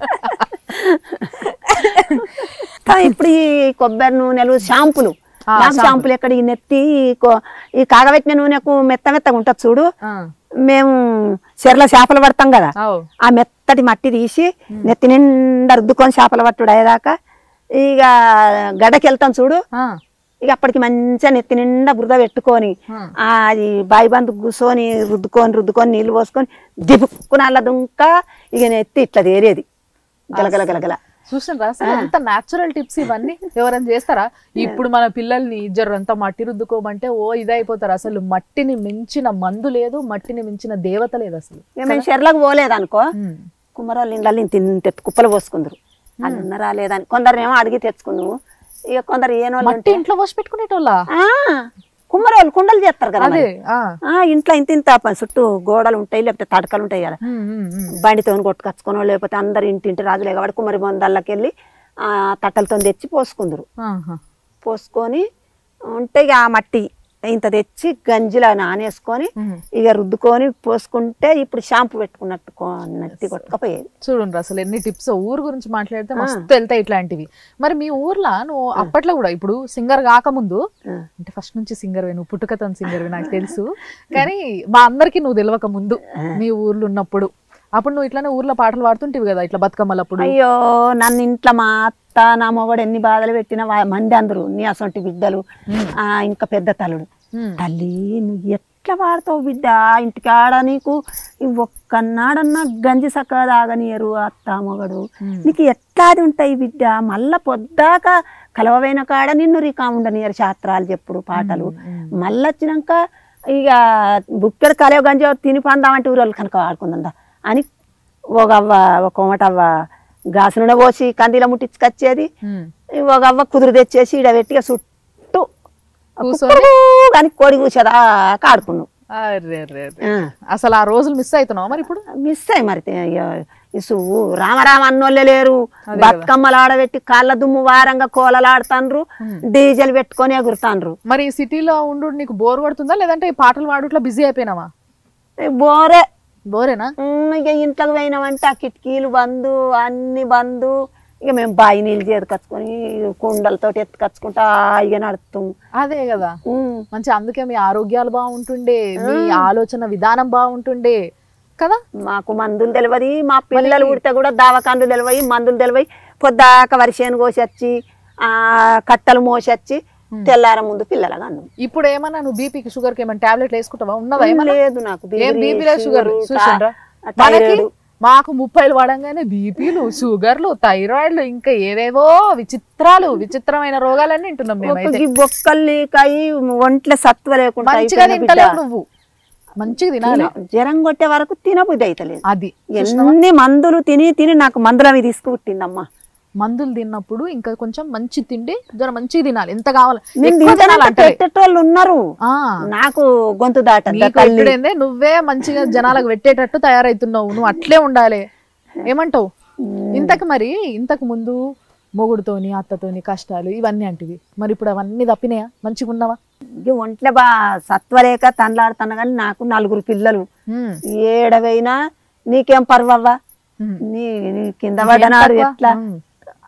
కానీ ఇప్పుడు ఈ కొబ్బరి నూనెలు షాంపులు ఆ, నాకు షాంపులు ఎక్కడ ఈ నెత్తి ఈ కొ- ఈ కాగబెట్టిన నూనెకు మెత్త మెత్తగా ఉంటుంది చూడు ఆ, మేము చెర్ల చేపలు పడతాం కదా అవు ఆ మెత్తటి మట్టి తీసి నెత్తి నిండా రుద్దుకొని చేపలు పట్టుడు అయ్యేదాకా ఇక గడకి వెళ్తాం చూడు ఆ, ఇక అప్పటికి మంచిగా నెత్తి నిండా బురద పెట్టుకొని ఆ. ఆ, అది బాయి బందు కూర్చొని రుద్దుకొని రుద్దుకొని నీళ్ళు పోసుకొని దిపుక్కున అలా దుంక ఇక నెత్తి ఇట్లా తేరేది గలగల గలగల చూసినరా అసలు ఎంత న్యాచురల్ టిప్స్ ఇవన్నీ ఎవరైనా చేస్తారా ఇప్పుడు మన పిల్లల్ని జర్రంతా మట్టి రుద్దుకోమంటే ఓ ఇదైపోతారు అసలు మట్టిని మించిన మందు లేదు మట్టిని మించిన దేవత లేదు అసలు ఇక మేము చెర్లకు పోలేదనుకో ఉమ్. కుమ్మరోళ్ళ ఇండ్లలో ఇంత ఇంత ఎత్తు కుప్పలు పోసుకుందరు వాళ్ళు ఉన్నారా లేదని కొందరినేమో అడిగి తెచ్చుకున్నావు ఇక కొందరు ఏనోళ్ళు మట్టి ఇంట్లో పోసి పెట్టుకునేటోళ్ళ ఆ, కుమ్మరోళ్ళు కుండలు చేస్తారు కదా అదే మరి. ఆ. ఆ, ఇంట్లో ఇంత ఇంత ప- చుట్టూ గోడలు ఉంటాయి లేకపోతే తడకలు ఉంటాయి కదా ఉమ్, ఉమ్, ఉమ్. బండితో కొట్టుకొచ్చుకోనో లేకపోతే అందరు ఇంటింటి రాజులే కాబట్టి కుమ్మరి బొందళ్ళకి వెళ్ళి ఆ తట్టలతో తెచ్చి పోసుకుందరు ఆహా. పోసుకొని ఉంటే ఇక ఆ మట్టి ఇంత తెచ్చి గంజిలా నానేసుకొని ఉమ్. ఇక రుద్దుకొని పోసుకుంటే ఇప్పుడు షాంపూ పెట్టుకున్నట్టు కొ- నత్తి కొట్టుకపోయేది చూడండి అసలు ఎన్ని టిప్స్ ఊరు గురించి మాట్లాడితే మస్తు వెళ్తాయి ఇట్లాంటివి మరి మీ ఊర్లో నువ్వు అప్పట్లో కూడా ఇప్పుడు సింగర్ కాకముందు ఆ. అంటే ఫస్ట్ నుంచి సింగర్ నువ్వు పుట్టుకతోని సింగర్ నాకు తెలుసు కానీ మా అందరికి నువ్వు తెలియక ముందు మీ ఊర్లో ఉన్నప్పుడు అప్పుడు నువ్వు ఇట్లానే ఊర్లో పాటలు పాడుతుంటివి కదా ఇట్లా బతుకమ్మలప్పుడు అయ్యో నన్ను ఇంట్లో మా అత్త నా మొగడు ఎన్ని బాధలు పెట్టినా వా- మంది అందరూ నీ అసొంటి బిడ్డలు ఆ ఇంకా పెద్ద తల్లుడు ఉమ్. తల్లి నువ్వు ఎట్లా పాడతావు బిడ్డ ఇంటికాడ నీకు ఈ ఒక్కనాడన్నా గంజి సక్క తాగనియరు అత్త మొగడు నీకు ఎట్లా అది ఉంటాయి బిడ్డ మళ్ళా పొద్దాక కలవమైన కాడ నిన్ను రికా ఉండనియరు శాస్త్రాలు చెప్పుడు పాటలు మళ్ళీ వచ్చినాక ఇక బుక్కెడు కలవ గంజి తిని పందామంటే ఊరోళ్ళు కనుక ఆడుకుందా అని ఒక అవ్వ ఒక కోమటవ్వ గాసు నూనె పోసి కందిలో ముట్టించుకొచ్చేది ఉమ్. ఒక అవ్వ కుదురు తెచ్చేసి ఈడ పెట్టి ఇక చుట్టూ కూర్చొని కానీ కోడి కూసేదాకా ఆడుకున్నావు అరే అరే అరే. అసలు ఆ రోజులు మిస్ అవుతున్నావు మరి ఇప్పుడు మిస్ అయ్యి మరి తే- ఇక ఇసు రామరామ అన్నోళ్ళే లేరు బతుకమ్మలు ఆడబెట్టి కాళ్ళ దుమ్ము వారంగా కోలలాడుతాండ్రు డీజెల్ పెట్టుకొని ఎగురుతాండ్రు మరి ఈ సిటీలో ఉండు నీకు బోర్ కొడుతుందా లేదంటే ఈ పాటలు పాడుట్లా బిజీ అయిపోయినావా ఈ బోరే బోరేనా ఉమ్, ఇక ఇంట్లోకి పోయినామంటే ఆ కిటికీలు బందు అన్ని బందు ఇక మేము బాయి నీళ్ళు చేరుకొచ్చుకొని కుండలతో ఎత్తుకొచ్చుకుంటా ఇక నడుస్తాం అదే కదా ఉమ్. మంచి అందుకే మీ ఆరోగ్యాలు బాగుంటుండే మీ ఆలోచన విధానం బాగుంటుండే కదా మాకు మందులు తెలియదు మా పిల్లలు పుడితే కూడా దావకాండ్లు తెలివయి మందులు తెలివయి పొద్దాక వరిసేను కోసొచ్చి ఆ కట్టలు మోసొచ్చి తెల్లార ముందు పిల్లలుగా అన్నం ఇప్పుడు ఏమన్నా నువ్వు బీపీకి షుగర్ కి ఏమైనా టాబ్లెట్లు వేసుకుంటావా ఉన్నదా ఏమన్నా లేదు నాకు ఏం బీపీ, బీపీ లేదు షుగర్ షుగరు, చూసిండ్రా ఆ మనకి థైరాయిడ్. మాకు ముప్పైలు పడంగానే బీపీలు షుగర్లు థైరాయిడ్లు ఇంకా ఏవేవో విచిత్రాలు విచిత్రమైన రోగాలన్నీ వింటున్నాం మేమైతే ఒక్కకి బొక్కల్ని కాయి ఒంట్లో సత్వ లేకుండా మంచిగా అయిపోయిన బిడ్డ. తింటలేవు నువ్వు మంచిగా తినాలి జ్వరం కొట్టే వరకు తినబుద్ధి అయితలేదు అది ఎన్ని మందులు తిని తిని నాకు మందులు అవి తీసుకుపుట్టిందమ్మా మందులు తిన్నప్పుడు ఇంకా కొంచెం మంచి తిండి జర మంచిగా తినాలి ఎంత కావాలి నేను ఎక్కువ తినాలి తింటానంటే అంటారే. పెట్టేటోళ్ళు ఉన్నారు ఆ, నాకు గొంతు దాట నీకు ఎప్పుడైందే నువ్వే మంచిగా జనాలకు పెట్టేటట్టు తయారైతున్నావు నువ్వు అట్లే ఉండాలి ఏమంటావు ఇంతకు మరి ఇంతకు ముందు మొగుడుతోని అత్తతోని కష్టాలు ఇవన్నీ అంటివి మరి ఇప్పుడు అవన్నీ తప్పినాయా మంచిగా ఉన్నావా ఇక ఒంట్లో బా సత్వలేక తండ్లాడుతున్నా కానీ నాకు నలుగురు పిల్లలు ఉమ్, ఏడవైనా నీకేం పర్వవ్వా ఉమ్. నీ నీ కింద పడ్డనాడు తక్కువ? ఎట్లా ఉమ్.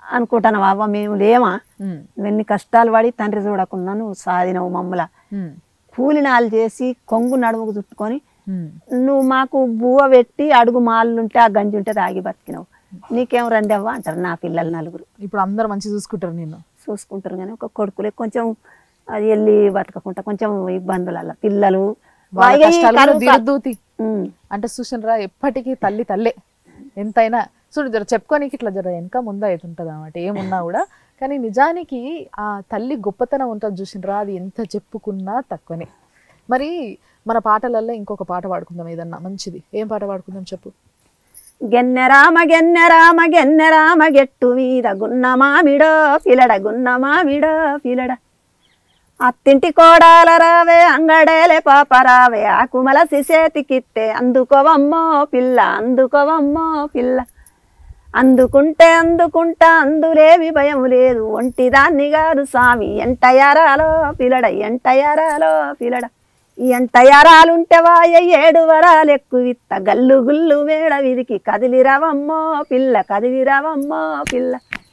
అనుకుంటాను బాబా మేము లేమా ఉమ్, ఎన్ని కష్టాలు పడి తండ్రి చూడకుండా నువ్వు సాధినవు మమ్మల ఉమ్, కూలినాలు చేసి కొంగు నడుముకు చుట్టుకొని ఉమ్. నువ్వు మాకు బువ్వ పెట్టి అడుగు మాలుంటే ఆ గంజి ఉంటే తాగి బతికినావు నీకేం రండి అవ్వ అంటారు నా పిల్లలు నలుగురు ఇప్పుడు అందరు మంచి చూసుకుంటారు నిన్ను చూసుకుంటారు కానీ ఒక కొడుకులే కొంచెం అది వెళ్ళి బతకకుండా కొంచెం ఇబ్బందులు అలా పిల్లలు వాళ్ళ వాయిగా ఈ కష్టాలు కరువు కా- దిగుదూతి ఉమ్. అంటే చూసినరా ఎప్పటికీ తల్లి తల్లే ఎంతైనా చూడు జర చెప్పుకోనికి ఇట్లా జర వెనక ముందు అవుతుంటది అన్నమాట ఏమున్నా కూడా కానీ నిజానికి ఆ తల్లి గొప్పతనం ఉంటుంది చూసినరా అది ఎంత చెప్పుకున్నా తక్కువనే మరి మన పాటలలో ఇంకొక పాట పాడుకుందాం ఏదన్నా మంచిది ఏం పాట పాడుకుందాం చెప్పు గెన్నెరామ గెన్నెరామ గెన్నెరామ గెట్టు మీద గున్న మామిడో పిలడ గున్న మామిడో పిలడ అత్తింటి కోడాల రావే అంగడేలే పాప రావే ఆకుమల సిసేతికిత్తే అందుకోవమ్మో పిల్ల అందుకోవమ్మో పిల్ల అందుకుంటే అందుకుంటా అందులేవి భయం లేదు ఒంటిదాన్ని కాదు స్వామి ఎంటయారాలో పిలడ ఎంటయారాలో పిలడ ఈ ఎంటయారాలుంటే వాయ ఏడు వరాలు ఎక్కువిత్త గల్లు గుల్లు వేడ విదికి కదిలి రవమ్మో పిల్ల కదిలి రవమ్మో పిల్ల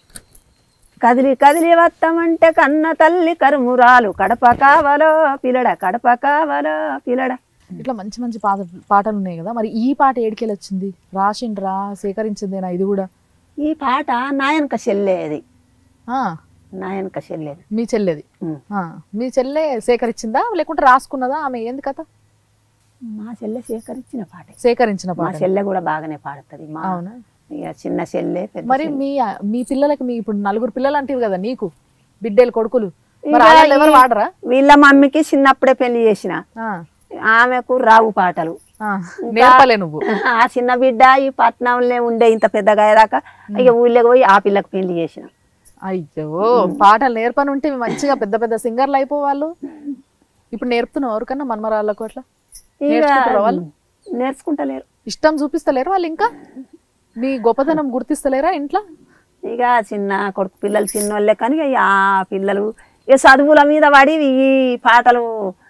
కదిలి కదిలి వత్తమంటే కన్న తల్లి కరుమురాలు కడప కావలో పిలడ కడప కావలో పిలడ ఇట్లా మంచి మంచి పాట పాటలు ఉన్నాయి కదా మరి ఈ పాట ఏడికెళ్ళి వచ్చింది రాసిండ్రా సేకరించిందేనా ఇది కూడా ఈ పాట నాయనక చెల్లేది ఆ, నాయనక చెల్లేది మీ చెల్లెది ఉమ్. ఆ, మీ చెల్లె సేకరించిందా లేకుంటే రాసుకున్నదా ఆమె ఏంది కథ మా చెల్లె సేకరించిన పాటే సేకరించిన మా పాట చెల్లె కూడా బాగానే పాడుతుంది మా అవునా ఇక చిన్న చెల్లె పెద్ద మరి మీ మీ పిల్లలకి మీ ఇప్పుడు నలుగురు పిల్లలు అంటివి కదా నీకు బిడ్డలు కొడుకులు మరి ఇక వాళ్ళు ఎవరు ఈ- వాడరా వీళ్ళ మమ్మీకి చిన్నప్పుడే పెళ్లి చేసిన ఆ, ఆమెకు రావు పాటలు ఆ, నేర్పలే నువ్వు ఆ చిన్న బిడ్డ ఈ పట్నంలో ఉండే ఇంత పెద్దగా అయ్యేదాకా ఇక ఊళ్ళోకి పోయి ఆ పిల్లకు పెళ్లి చేసిన అయ్యో పాటలు నేర్పని ఉంటే మంచిగా పెద్ద పెద్ద సింగర్లు అయిపోవాళ్ళు ఇప్పుడు నేర్పుతున్నావు ఎవరికన్నా మన్మరాళ్ళకు అట్లా ఇక నేర్చుకుంటారా వాళ్ళు నేర్చుకుంటలేరు ఇష్టం చూపిస్తలేరు వాళ్ళు ఇంకా నీ గొప్పతనం గుర్తిస్తలేరా ఇంట్లో ఇక చిన్న కొడుకు పిల్లలు చిన్నోళ్ళే కానీ ఇక ఆ పిల్లలు ఇక చదువుల మీద పడి ఈ పాటలు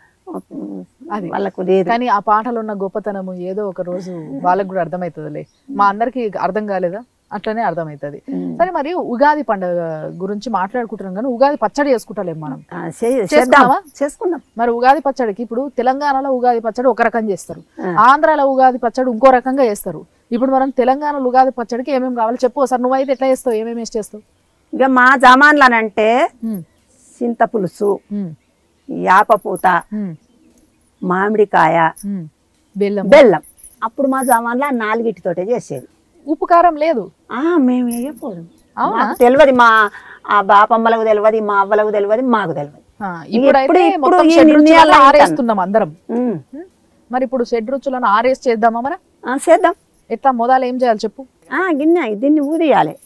అది. వాళ్ళకు లేదు కానీ ఆ పాటలో ఉన్న గొప్పతనము ఏదో ఒక రోజు వాళ్ళకి కూడా అర్థమవుతుందిలే మా అందరికి అర్థం కాలేదా అట్లనే అర్థమవుతుంది సరే మరి ఉగాది పండుగ గురించి మాట్లాడుకుంటున్నాం కానీ ఉగాది పచ్చడి చేసుకుంటలేం మనం ఆ, చే- చేద్దాం చేసుకుందామా? చేసుకుందాం మరి ఉగాది పచ్చడికి ఇప్పుడు తెలంగాణలో ఉగాది పచ్చడి ఒక రకం చేస్తారు ఆ. ఆంధ్రాలో ఉగాది పచ్చడి ఇంకో రకంగా చేస్తారు ఇప్పుడు మనం తెలంగాణలో ఉగాది పచ్చడికి ఏమేమి కావాలి చెప్పు ఒకసారి నువ్వైతే ఎట్లా చేస్తావు ఏమేమి వేసి చేస్తావు ఇక మా జమాన్లనంటే ఉమ్, చింత పులుసు ఉమ్, యాపపూత ఉమ్, మామిడికాయ ఉమ్. బెల్లం బెల్లం అప్పుడు మా జమాన్లో నాలుగిటితోటే చేసేది ఉప్పు కారం లేదు ఆ మేము వేయకూడదు అవునా? మాకు తెలియదు మా ఆ బాపమ్మలకు తెలియదు మా అవ్వలకు తెలియదు మాకు తెలియదు ఆ, ఇప్పుడైతే ఇప్పుడు- ఇప్పుడు మొత్తం ఈ షడ్రుచులను నిర్ణయాలు ఆరేస్తున్నాం అందరం ఉమ్. ఉమ్, మరి ఇప్పుడు షడ్రుచులను ఆరేసి చేద్దామా మన ఆ, చేద్దాం ఎట్లా మొదలు ఏం చేయాలి చెప్పు ఆ, గిన్నె దీన్ని ఊదియాలి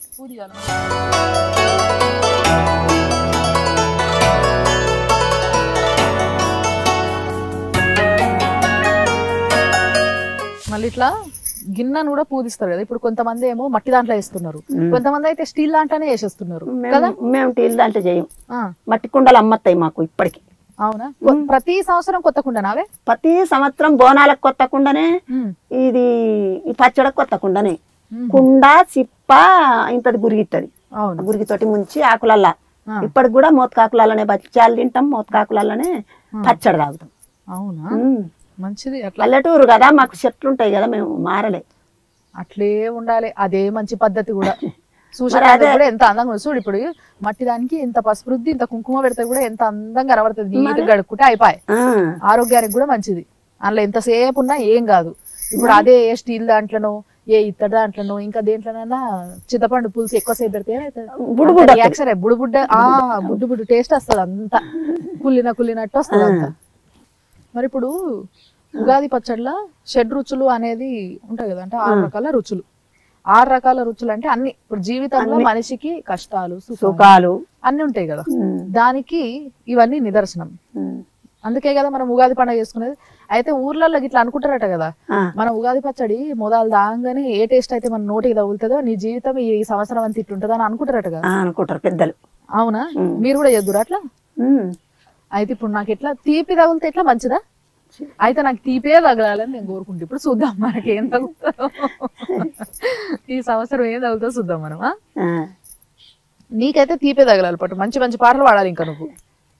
మళ్ళీ ఇట్లా గిన్నెను కూడా పూజిస్తారు కదా ఇప్పుడు కొంతమంది ఏమో మట్టి దాంట్లో వేస్తున్నారు కొంతమంది అయితే స్టీల్ దాంట్లోనే వేసేస్తున్నారు కదా మేము మేము టీలు దాంట్లో చేయం ఆ, మట్టి కుండలు అమ్మతాయి మాకు ఇప్పటికి అవునా కొ- ప్రతి సంవత్సరం కొత్త కుండ నావే ప్రతి సంవత్సరం బోనాలకు కొత్త కుండనే ఇది ఈ పచ్చడి కొత్త కుండనే కుండ చిప్ప ఇంతది గురిగిత్తది అవును గురిగితోటి ముంచి ఆకులల్లా ఆ. ఇప్పటికి కూడా మోతకాకులలోనే బచ్చాలు తింటాం మోతకాకులలోనే పచ్చడి తాగుతాం అవునా ఉమ్. మంచిది అట్లా పల్లెటూరు కదా మాకు చెట్లు ఉంటాయి కదా మేము మారలే అట్లే ఉండాలి అదే మంచి పద్ధతి కూడా చూసడానికి కూడా ఎంత అందంగా ఉంది చూడు ఇప్పుడు మట్టి దానికి ఇంత పసుపు రుద్ది ఇంత కుంకుమ పెడితే కూడా ఎంత అందంగా కనబడుతుంది నీట్గా గడుక్కుంటే అయిపోయి ఆ, ఆరోగ్యానికి కూడా మంచిది అందులో ఎంతసేపు ఉన్నా ఏం కాదు ఇప్పుడు అదే ఏ స్టీల్ దాంట్లోనో ఏ ఇత్తడి దాంట్లోనో ఇంకా దేంట్లోనైనా చింతపండు పులుసు ఎక్కువసేపు పెడితే బుడ్డు బుడ్డు రియాక్షన్ బుడ్డు బుడ్డ ఆ బుడ్డు బుడ్డు టేస్ట్ వస్తుంది అంతా కుళ్ళిన కుళ్ళినట్టు వస్తుంది అంతా మరి ఇప్పుడు ఉగాది పచ్చడిలో షడ్ రుచులు అనేది ఉంటాయి కదా అంటే ఆరు రకాల రుచులు ఆరు రకాల రుచులు అంటే అన్ని ఇప్పుడు జీవితంలో మనిషికి కష్టాలు సుఖాలు సుఖాలు అన్ని ఉంటాయి కదా ఉమ్, దానికి ఇవన్నీ నిదర్శనం ఉమ్. అందుకే కదా మనం ఉగాది పండుగ చేసుకునేది అయితే ఊర్లలో ఇట్లా అనుకుంటారట కదా ఆ, మన ఉగాది పచ్చడి మొదలు దాగానే ఏ టేస్ట్ అయితే మన నోటికి తగులుతుందో నీ జీవితం ఈ సంవత్సరం అంతా ఇట్లుంటుందో అని అనుకుంటారట కదా ఆ, అనుకుంటారు పెద్దలు అవునా మీరు కూడా చేద్దురా అట్లా ఉమ్. అయితే ఇప్పుడు నాకు ఎట్లా తీపి తగిలితే ఎట్లా మంచిదా అయితే నాకు తీపే తగలాలని నేను కోరుకుంటే ఇప్పుడు చూద్దాం మనకి ఏం తగులుతుందో ఈ సంవత్సరం ఏం తగులుతుందో చూద్దాం మనం ఆ? ఆ, నీకైతే తీపే తగలాలి పట్టు మంచి మంచి పాటలు పాడాలి ఇంకా నువ్వు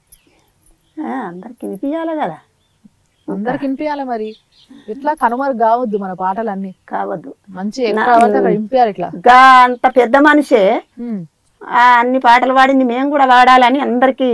ఆ, అందరికి వినిపించాలి కదా అందరికి వినిపించాలి మరి ఇట్లా కనుమరు కావద్దు మన పాటలన్నీ కావద్దు మంచి ఎక్కడ కావాలి అక్కడ వినిపించాలి ఇట్లా గా అంత పెద్ద మనిషే ఉమ్. ఆ అన్ని పాటలు పాడింది మేము కూడా పాడాలని అందరికి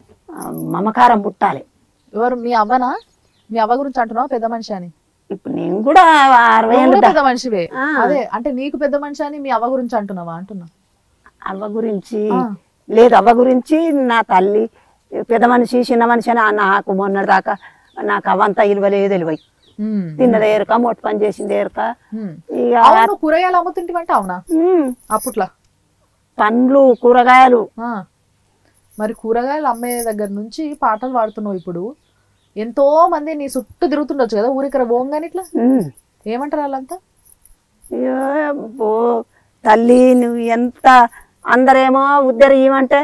మమకారం పుట్టాలి ఎవరు మీ అవ్వనా మీ అవ్వ గురించి అంటున్నావు పెద్ద మనిషి అని ఇప్పుడు నేను కూడా అరవై నువ్వు ఏళ్ళు కూడా పెద్ద మనిషివే ఆ. అదే అంటే నీకు పెద్ద మనిషి అని మీ అవ్వ గురించి అంటున్నావా అంటున్నా అవ్వ గురించి ఆ. లేదు అవ్వ గురించి నా తల్లి పెద్ద మనిషి చిన్న మనిషి అని నాకు మొన్నటి దాకా నాకు అవంతా ఇలువలేదు తెలివై ఉమ్. తిన్నది ఏరక మొట్టు పని చేసింది ఏరక ఉమ్. ఇక అవును కూరగాయలు అమ్ముతుంటివంటే అవునా ఉమ్, అప్పట్లో పండ్లు కూరగాయలు ఆ. మరి కూరగాయలు అమ్మే దగ్గర నుంచి పాటలు పాడుతున్నావు ఇప్పుడు ఎంతో మంది నీ చుట్టూ తిరుగుతుండొచ్చు కదా ఊరికర పోంగాని ఇట్లా ఉమ్. ఏమంటారు వాళ్ళంతా అయ్యో, ఓ తల్లి నువ్వు ఎంత అందరేమో ఉద్దరు ఇవ్వమంటే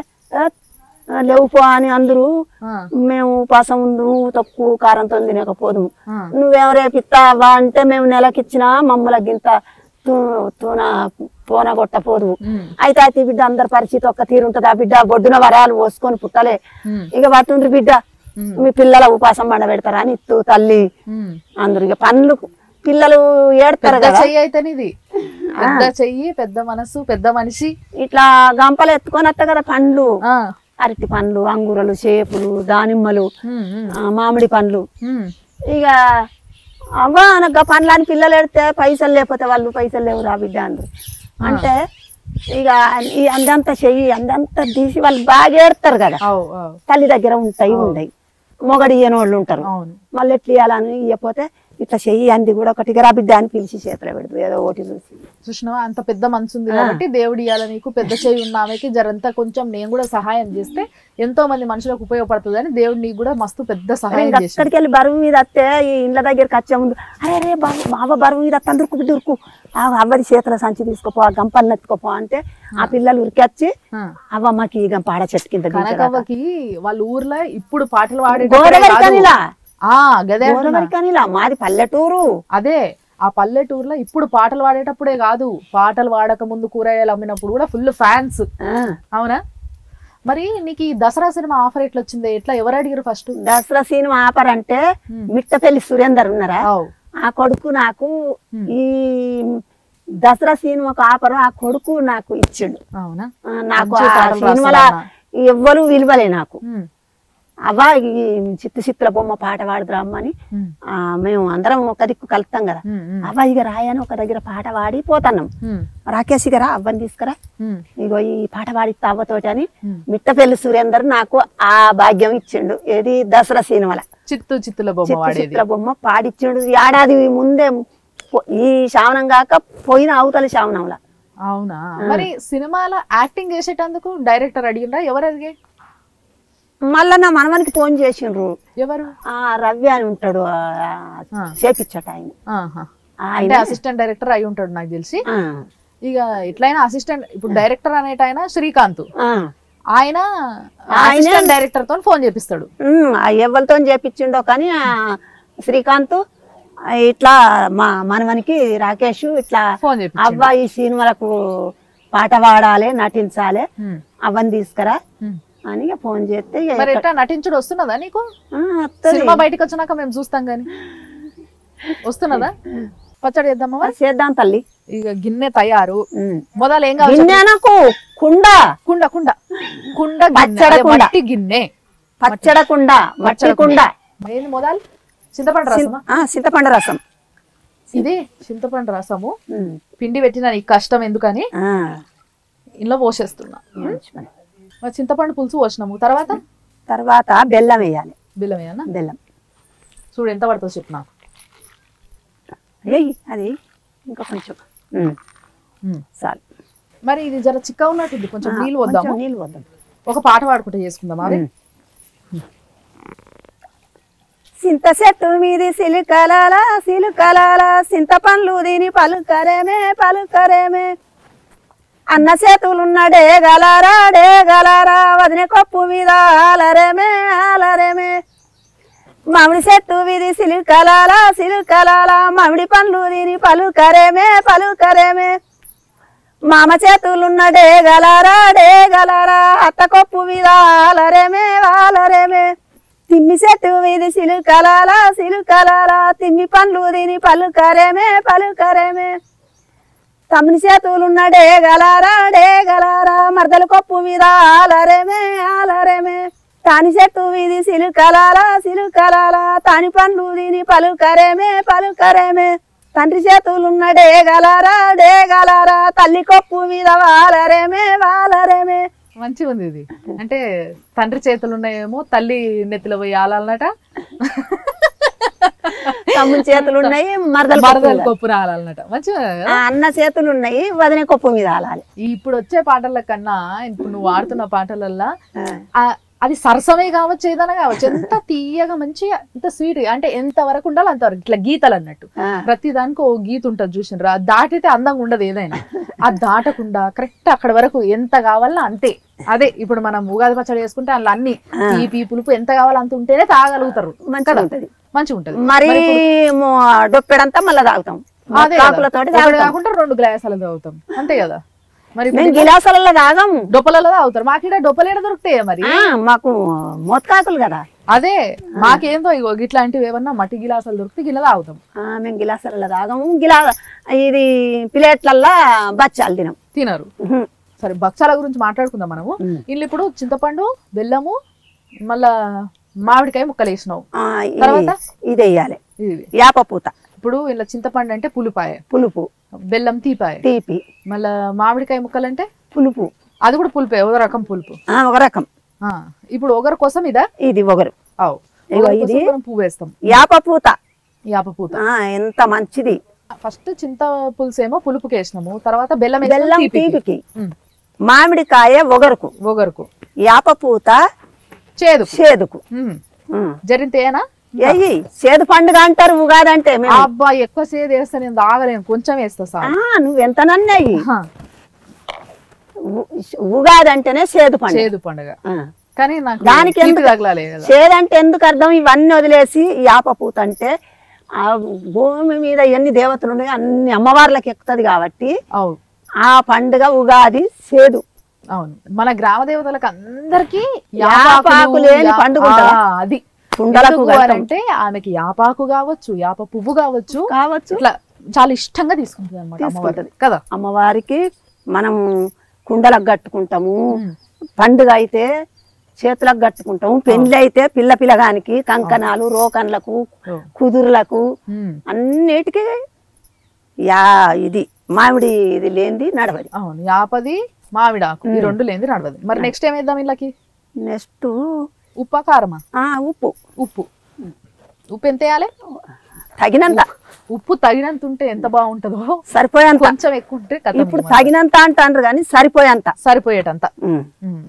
లేవుపో అని అందరూ ఆ, మేము పాసం ఉందుము తక్కువ కారంతో తినకపోదుము ఆ, నువ్వేం రేపిస్తావా అంటే మేము నెలకిచ్చినా మమ్మల్ని గింత తూ- తూన పోన కొట్టపోదు ఉమ్, అయితే అయితే బిడ్డ అందరి పరిస్థితి ఒక్క తీరుంటది ఆ బిడ్డ బొడ్డున వరాలు పోసుకొని పుట్టలే ఉమ్, ఇక పట్టుండ్రి బిడ్డ ఉమ్, మీ పిల్లల ఉపాసం పండ పెడతారా అని ఇత్తు తల్లి ఉమ్. అందరు ఇక పనులు పిల్లలు ఏడతారు పెద్ద కదా చెయ్యి అయితే ఇది పెద్ద చెయ్యి పెద్ద మనసు పెద్ద మనిషి ఇట్లా గంపలు ఎత్తుకొని వస్తా కదా పండ్లు ఆ, అరటి పండ్లు అంగురలు చేపులు దానిమ్మలు ఉమ్, ఉమ్, ఆ, మామిడి పండ్లు ఉమ్, ఇక అవ్వ అనగా పండ్లు అని పిల్లలు ఎడితే పైసలు లేకపోతే వాళ్ళు పైసలు లేవు రా బిడ్డ అందరు అంటే ఇక ఈ అందంతా చెయ్యి అందంతా తీసి వాళ్ళు బాగా ఏడతారు కదా అవు అవు తల్లి దగ్గర ఉంటాయి ఉండయి మొగడి ఇయ్యని వాళ్ళు ఉంటారు అవును మళ్ళీ ఎట్లా ఇవ్వాలని ఇవ్వకపోతే ఇట్లా చెయ్యి అంది కూడా ఒకటిగా రా బిడ్డ అని పిలిచి చేతిలో పెడుతుంది ఏదో ఒకటి చూసి చూసినావా అంత పెద్ద మనసు ఉంది కాబట్టి దేవుడు ఇవ్వాలి నీకు పెద్ద చేయి ఉన్న ఆమెకి జరంతా కొంచెం నేను కూడా సహాయం చేస్తే ఎంతో మంది మనుషులకు ఉపయోగపడుతుంది అని దేవుడు నీకు కూడా మస్తు పెద్ద సహాయం ఇంకా చేసి అక్కడికి వెళ్ళి బరువు మీద వస్తే ఈ ఇండ్ల దగ్గరికి వచ్చే ముందు అరే రే బాబు బాబా బరువు మీద వస్తే అందరికి దురుకు ఆ అవ్వది చేతుల సంచి తీసుకోపో ఆ గంపల్ని ఎత్తుకోపో అంటే ఆ పిల్లలు ఉరికొచ్చి అవ్వ మాకు ఈ గంప ఆడ చెట్టు కింద దించరా. కనకవ్వకి వాళ్ళ ఊర్లో ఇప్పుడు పాటలు గోదావరి పాడే కనిలా ఆ గదే అంటున్నా. గోదావరి కనిలా మాది పల్లెటూరు అదే ఆ పల్లెటూరులో ఇప్పుడు పాటలు పాడేటప్పుడే కాదు పాటలు పాడక ముందు కూరగాయలు అమ్మినప్పుడు కూడా ఫుల్ ఫ్యాన్స్ ఆ, అవునా మరి నీకు ఈ దసరా సినిమా ఆఫర్ ఎట్లా వచ్చింది ఎట్లా ఎవరు అడిగారు ఫస్ట్ దసరా సినిమా ఆపర్ అంటే మిట్టపల్లి సురేందర్ ఉన్నారా అవు ఆ కొడుకు నాకు ఈ దసరా సినిమాకు ఆపరు ఆ కొడుకు నాకు ఇచ్చిండు అవునా ఆ, నాకు మంచి ఆ పాటలు సినిమాలో రాస్తారన్న. ఎవ్వరు విలువలే నాకు ఉమ్, అవ్వ ఈ చిత్తు చిత్తుల బొమ్మ పాట పాడుద్రామని ఉమ్, ఆ, మేము అందరం ఒక దిక్కు కలుపుతాం కదా ఉమ్, ఉమ్, అవ్వ ఇక రాయని ఒక దగ్గర పాట పాడి పోతున్నాం ఉమ్, రాకేష్ గారా అవ్వని తీసుకురా ఉమ్, ఇగో ఈ పాట పాడిస్తా అవ్వతోటి అని ఉమ్. మిట్టపల్లి సురేందర్ నాకు ఆ భాగ్యం ఇచ్చిండు ఏది దసరా సినిమాల చిత్తు చిత్తుల బొమ్మ చిత్తు వాడేది చిత్ర బొమ్మ పాడిచ్చిండు ఏడాది ముందే పో- ఈ శ్రావణం కాక పోయిన అవతల శ్రావణంలా అవునా మరి సినిమాలో యాక్టింగ్ చేసేటందుకు డైరెక్టర్ అడిగిండ్రా ఎవరు అడిగే మళ్ళా నా మనవనికి ఫోన్ చేసిండ్రు ఎవరు ఆ రవి అని ఉంటాడు ఆ, ఆ. చేపిచ్చట ఆయన ఆహా. ఆయన అంటే అసిస్టెంట్ డైరెక్టర్ అయి ఉంటాడు నాకు తెలిసి ఆ, ఇక ఎట్లయినా అసిస్టెంట్ ఇప్పుడు డైరెక్టర్ అనేట ఆయన శ్రీకాంత్ ఆ. ఆయన అసిస్టెంట్ డైరెక్టర్ తో ఫోన్ చేపిస్తాడు ఉమ్, ఆ ఎవరితో చేపించిండో కానీ ఆ శ్రీకాంత్ ఆ, ఇట్లా మా మనవనికి రాకేష్ ఇట్లా ఫోన్ చేపి అవ్వ ఈ సినిమాలకు పాట పాడాలి నటించాలి ఉమ్, అవన్నీ తీసుకురా ఉమ్. అని ఇక ఫోన్ చేస్తే ఇక మరి ఎట్లా నటించుడు వస్తున్నదా నీకు ఆ, వత్తది. సినిమా బయటకు వచ్చినాక మేము చూస్తాం గాని వస్తున్నదా పచ్చడి చేద్దామా మరి? చేద్దాం తల్లి ఇక గిన్నె తయారు ఉమ్. మొదలు ఏం కావాలి గిన్నె నాకు కుండ కుండ కుండ కుండ గిన్నె పచ్చడి అదే కుండ. మట్టి గిన్నె పచ్చడ కుండ మట్టి కుండ ఏంది మొదలు చింతపండు రసమా ఆ, చింతపండు రసం ఇది చింతపండు రసము ఉమ్. పిండి పెట్టిన నీకు కష్టం ఎందుకని ఆ, ఇంట్లో పోసేస్తున్నా మంచి పని. మరి చింతపండు పులుసు పోసినాము తర్వాత తర్వాత బెల్లం వేయాలి బెల్లం ఏమన్నా బెల్లం చూడు ఎంత పడుతుందో చెప్పు నాకు ఏయ్ అది ఇంకా కొంచెం ఉమ్, ఉమ్. చాలు మరి ఇది జర చిక్క ఉన్నట్టుంది కొంచెం నీళ్ళు వద్దాము కొంచెం నీళ్ళు వద్దాం ఒక పాట పాడుకుంటే చేసుకుందాం అవి సింత చెట్టు మీది సిలుకలాల సిలుకలాల సింత పండ్లు దీని పలుకరేమే పలుకరేమే అన్న చేతులున్నడే గలారా డే గలారా వదిన కొప్పు మీద ఆలరేమే ఆలరేమే మామిడి చెట్టు వీధి సిలుకలాల సిలుకలాల మామిడి పండ్లు దీని పలుకరేమే పలుకరేమే మామ చేతులున్నడే గలారా డే గలారా అత్త కొప్పు మీద ఆలరేమే వాలరేమే తిమ్మి చెట్టు వీధి సిలుకలాలా సిలుకలాలా తిమ్మి పండ్లు తిని పలుకరేమే పలుకరేమే తమ్ముని చేతులున్నడే గలారా డే గలారా మరదల కొప్పు మీద ఆలరేమే ఆలరేమే తాని చెట్టు వీధి సిలుకలాలా సిలుకలాలా తాని పండ్లు తిని పలుకరేమే పలుకరేమే తండ్రి చేతులున్నడే గలారా డే గలారా తల్లి కొప్పు మీద వాలరేమే వాలరేమే మంచిగా ఉంది ఇది అంటే తండ్రి చేతులు ఉన్నాయేమో తల్లి నెత్తిలో పోయి ఆలాలన్నట తమ్ముని చేతులున్నాయి మరదల కొప్పు మరదలు మీద. కొప్పు రాలన్నట మంచిగా ఆ అన్న చేతులున్నాయి వదిన కొప్పు మీద ఆలాలి ఈ ఇప్పుడు వచ్చే పాటల కన్నా ఇప్పుడు నువ్వు ఆడుతున్న పాటలల్లా ఆ. ఆ, అది సరసమే కావచ్చు ఏదైనా కావచ్చు ఎంత తీయగా మంచిగా ఎంత స్వీట్ ఎంత ఎంత వరకు ఉండాలో అంతవరకు ఇట్లా గీతలు అన్నట్టు ఆ. ప్రతి దానికి ఓ గీత ఉంటుంది చూసినరా అది దాటితే అందంగా ఉండదు ఏదైనా అది దాటకుండా కరెక్ట్ అక్కడ వరకు ఎంత కావాలో అంతే అదే ఇప్పుడు మనం ఉగాది పచ్చడి చేసుకుంటే అందులో అన్ని తీపి పులుపు ఎంత కావాలో అంత ఉంటేనే తాగలుగుతారు మంచిగా ఉంటది మంచిగా ఉంటది మరి మొ- డొప్పెడంతా మళ్ళీ తాగుతాం అదే కదా. కాకులతోటి ఒకటి తాగుతాం కాకుండా రెండు గ్లాసాలు తాగుతాం అంతే కదా మరి మేము గిలాసాలలో తాగం డొప్పలలో తాగుతారు మాకిడ డొప్పలేడ దొరుకుతాయా మరి ఆ, మాకు మోతకాకులు కదా అదే మాకేందో ఇగో ఇట్లాంటివి ఏమన్నా మట్టి గిలాసాలు దొరికితే గిన్నె తాగుతాం ఆ, మేము గిలాసాలలో తాగము గిలా ఇది ప్లేట్లల్లో బచ్చాలు తినం తినరు ఉహు. సరే భక్షాల గురించి మాట్లాడుకుందాం మనము వీళ్ళు ఇప్పుడు చింతపండు బెల్లము మళ్ళా మామిడికాయ ముక్కలు వేసినావు ఆ, ఇది- తర్వాత? ఇది వేయాలి ఇది యాప పూత ఇప్పుడు ఇలా చింతపండు అంటే పులిపాయ పులుపు బెల్లం తీపాయ తీపి మళ్ళా మామిడికాయ ముక్కలు అంటే పులుపు అది కూడా పులిపే ఒక రకం పులుపు ఆ, ఒక రకం ఆ, ఇప్పుడు ఒకరి కోసం ఇదా ఇది ఒకరు అవు ఇగో ఒకరి ఇది. కోసం మనం పువ్వు వేస్తాం యాప పూత యాప పూత ఆ, ఎంత మంచిది ఫస్ట్ చింత పులుసు ఏమో పులుపుకి వేసినాము తర్వాత బెల్లం వేసినాం బెల్లం తీపికి. తీపికి ఉమ్, మామిడికాయ ఒగరుకు ఒగరుకు యాప పూత చేదు చేదుకు ఉమ్, ఉమ్. జరిగితేనా ఎయ్యి చేదు పండుగ అంటారు ఉగాది అంటే మేము అబ్బా ఎక్కువ సేదు వేస్తా నేను తాగలేను కొంచెం వేస్తా సార్ ఆ, నువ్వు ఎంత నన్నయ్యి ఉగాది అంటేనే చేదు పండుగ చేదు పండుగ ఆ. కానీ నాకు దానికి తీపి ఎందుకు- తగలాలి కదా చేదు అంటే ఎందుకు అర్థం ఇవన్నీ వదిలేసి ఈ యాప పూత అంటే ఆ భూమి మీద ఎన్ని దేవతలు ఉన్నాయో అన్ని అమ్మవార్లకు ఎక్కుతుంది కాబట్టి అవును ఆ పండుగ ఉగాది చేదు అవును మన గ్రామ దేవతలకు అందరికి యాపాకు లేని పండుగ ఉంటుందా? అది కుండలకు ఎందుకు కడతాం. అని అంటే ఆమెకి యాపాకు కావచ్చు యాప పువ్వు కావచ్చు కావచ్చు ఇట్లా చాలా ఇష్టంగా తీసుకుంటుంది అనమాట అమ్మవారి తీసుకుంటది. కదా అమ్మవారికి మనం కుండలకు కట్టుకుంటాము ఉమ్. పండుగ అయితే చేతులకు కట్టుకుంటాము పెళ్లి అయితే పిల్ల పిల్లగానికి కంకణాలు రోకన్లకు ఓ. కుదురులకు ఉమ్. అన్నిటికీ యా ఇది మామిడి ఇది లేనిది నడవది అవును యాపది మామిడాకు ఈ రెండు లేనిది నడవదు మరి నెక్స్ట్ ఏం వేద్దాం వీళ్ళకి నెక్స్ట్ ఉప్ప కారమా ఉప్పు ఉప్పు ఉప్పు ఎంత వేయాలి తగినంత ఉప్పు తగినంత ఉంటే ఎంత బాగుంటుందో సరిపోయేంత కొంచెం ఎక్కువ ఉంటే కథ ఇప్పుడు తగినంత అంటారు కానీ సరిపోయేంత సరిపోయేటంత ఉమ్. ఉమ్.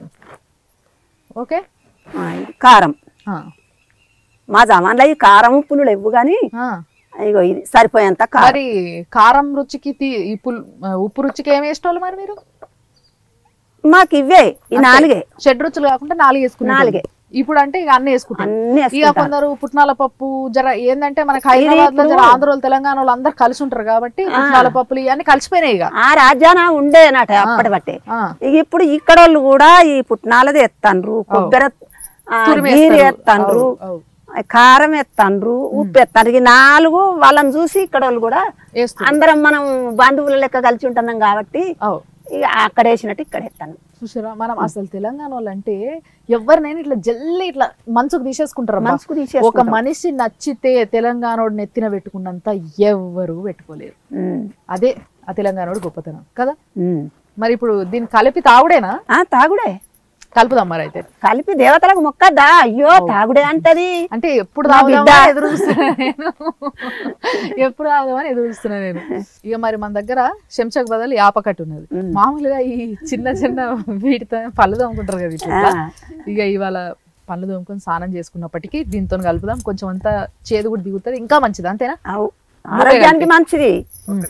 ఓకే ఆ, ఇది కారం ఆ. మా జమాన్లో ఈ కారం ఉప్పులు లేవు కానీ ఆ. ఇగో ఇది సరిపోయేంత కారం మరి కారం రుచికి తీ- ఈ పుల్ ఆ, ఉప్పు రుచికి ఏమి వేసుకోవాలి మరి మీరు మాకు ఇవే ఈ నాలుగే షెడ్ రుచులు కాకుండా నాలుగు వేసుకున్నారు నాలుగే. ఇప్పుడు అంటే ఇక అన్ని వేసుకుంటారు అన్ని ఇక వేసుకుంటారు. కొందరు పుట్నాల పప్పు జర ఏంటంటే మనకి హైదరాబాద్ లో జర ఆంధ్రోలు తెలంగాణ వాళ్ళు అందరు కలిసి ఉంటారు కాబట్టి పుట్నాల పప్పులు ఇవన్నీ కలిసిపోయినాయి ఇక ఆ రాజ్యాన ఉండేనట అప్పటి బట్టే ఆ. ఇక ఇప్పుడు ఇక్కడ వాళ్ళు కూడా ఈ పుట్నాలది ఎత్తండ్రు కొబ్బరి ఆ, తురిమేస్తారు. గీరి ఎత్తండ్రు అవు, అవు. కారం ఎత్తండ్రు ఉప్పు ఎత్తండ్రు ఈ నాలుగు వాళ్ళని చూసి ఇక్కడ వాళ్ళు కూడా వేస్తున్నారు అందరం మనం బంధువుల లెక్క కలిసి ఉంటున్నాం కాబట్టి అవు ఇక అక్కడ వేసినట్టు ఇక్కడ ఎత్తాను చూసారా మనం అసలు తెలంగాణ వాళ్ళు అంటే ఎవరినైనా ఇట్లా జల్లి ఇట్లా మనసుకు తీసేసుకుంటారు అబ్బా. మనసుకు తీసేసుకుంటాం. ఒక మనిషి నచ్చితే తెలంగాణోడు నెత్తిన పెట్టుకున్నంత ఎవ్వరు పెట్టుకోలేరు ఉమ్, అదే ఆ తెలంగాణోడు గొప్పతనం కదా ఉమ్. మరి ఇప్పుడు దీన్ని కలిపి తాగుడేనా ఆ తాగుడే కలుపుదాం మరి అయితే కలిపి దేవతలకు మొక్కద్దా అయ్యో తాగుడే అంటది అంటే ఎప్పుడు నా తాగుదామని బిడ్డ. ఎదురు చూస్తున్నా నేను ఎప్పుడు తాగుదామని ఎదురు చూస్తున్నా నేను ఇక మరి మన దగ్గర చెంచకు బదులు యాపకట్టు ఉన్నది మామూలుగా ఈ చిన్న చిన్న వీటితో పళ్ళు తోముకుంటారు కదా ఇట్లా ఆ. ఇక ఇవాళ పళ్ళు తోముకొని స్నానం చేసుకున్నప్పటికీ దీంతో కలుపుదాం కొంచెం అంతా చేదు కూడా దిగుతుంది ఇంకా మంచిది అంతేనా అవు ఆరోగ్యానికి మంచిది ఉమ్.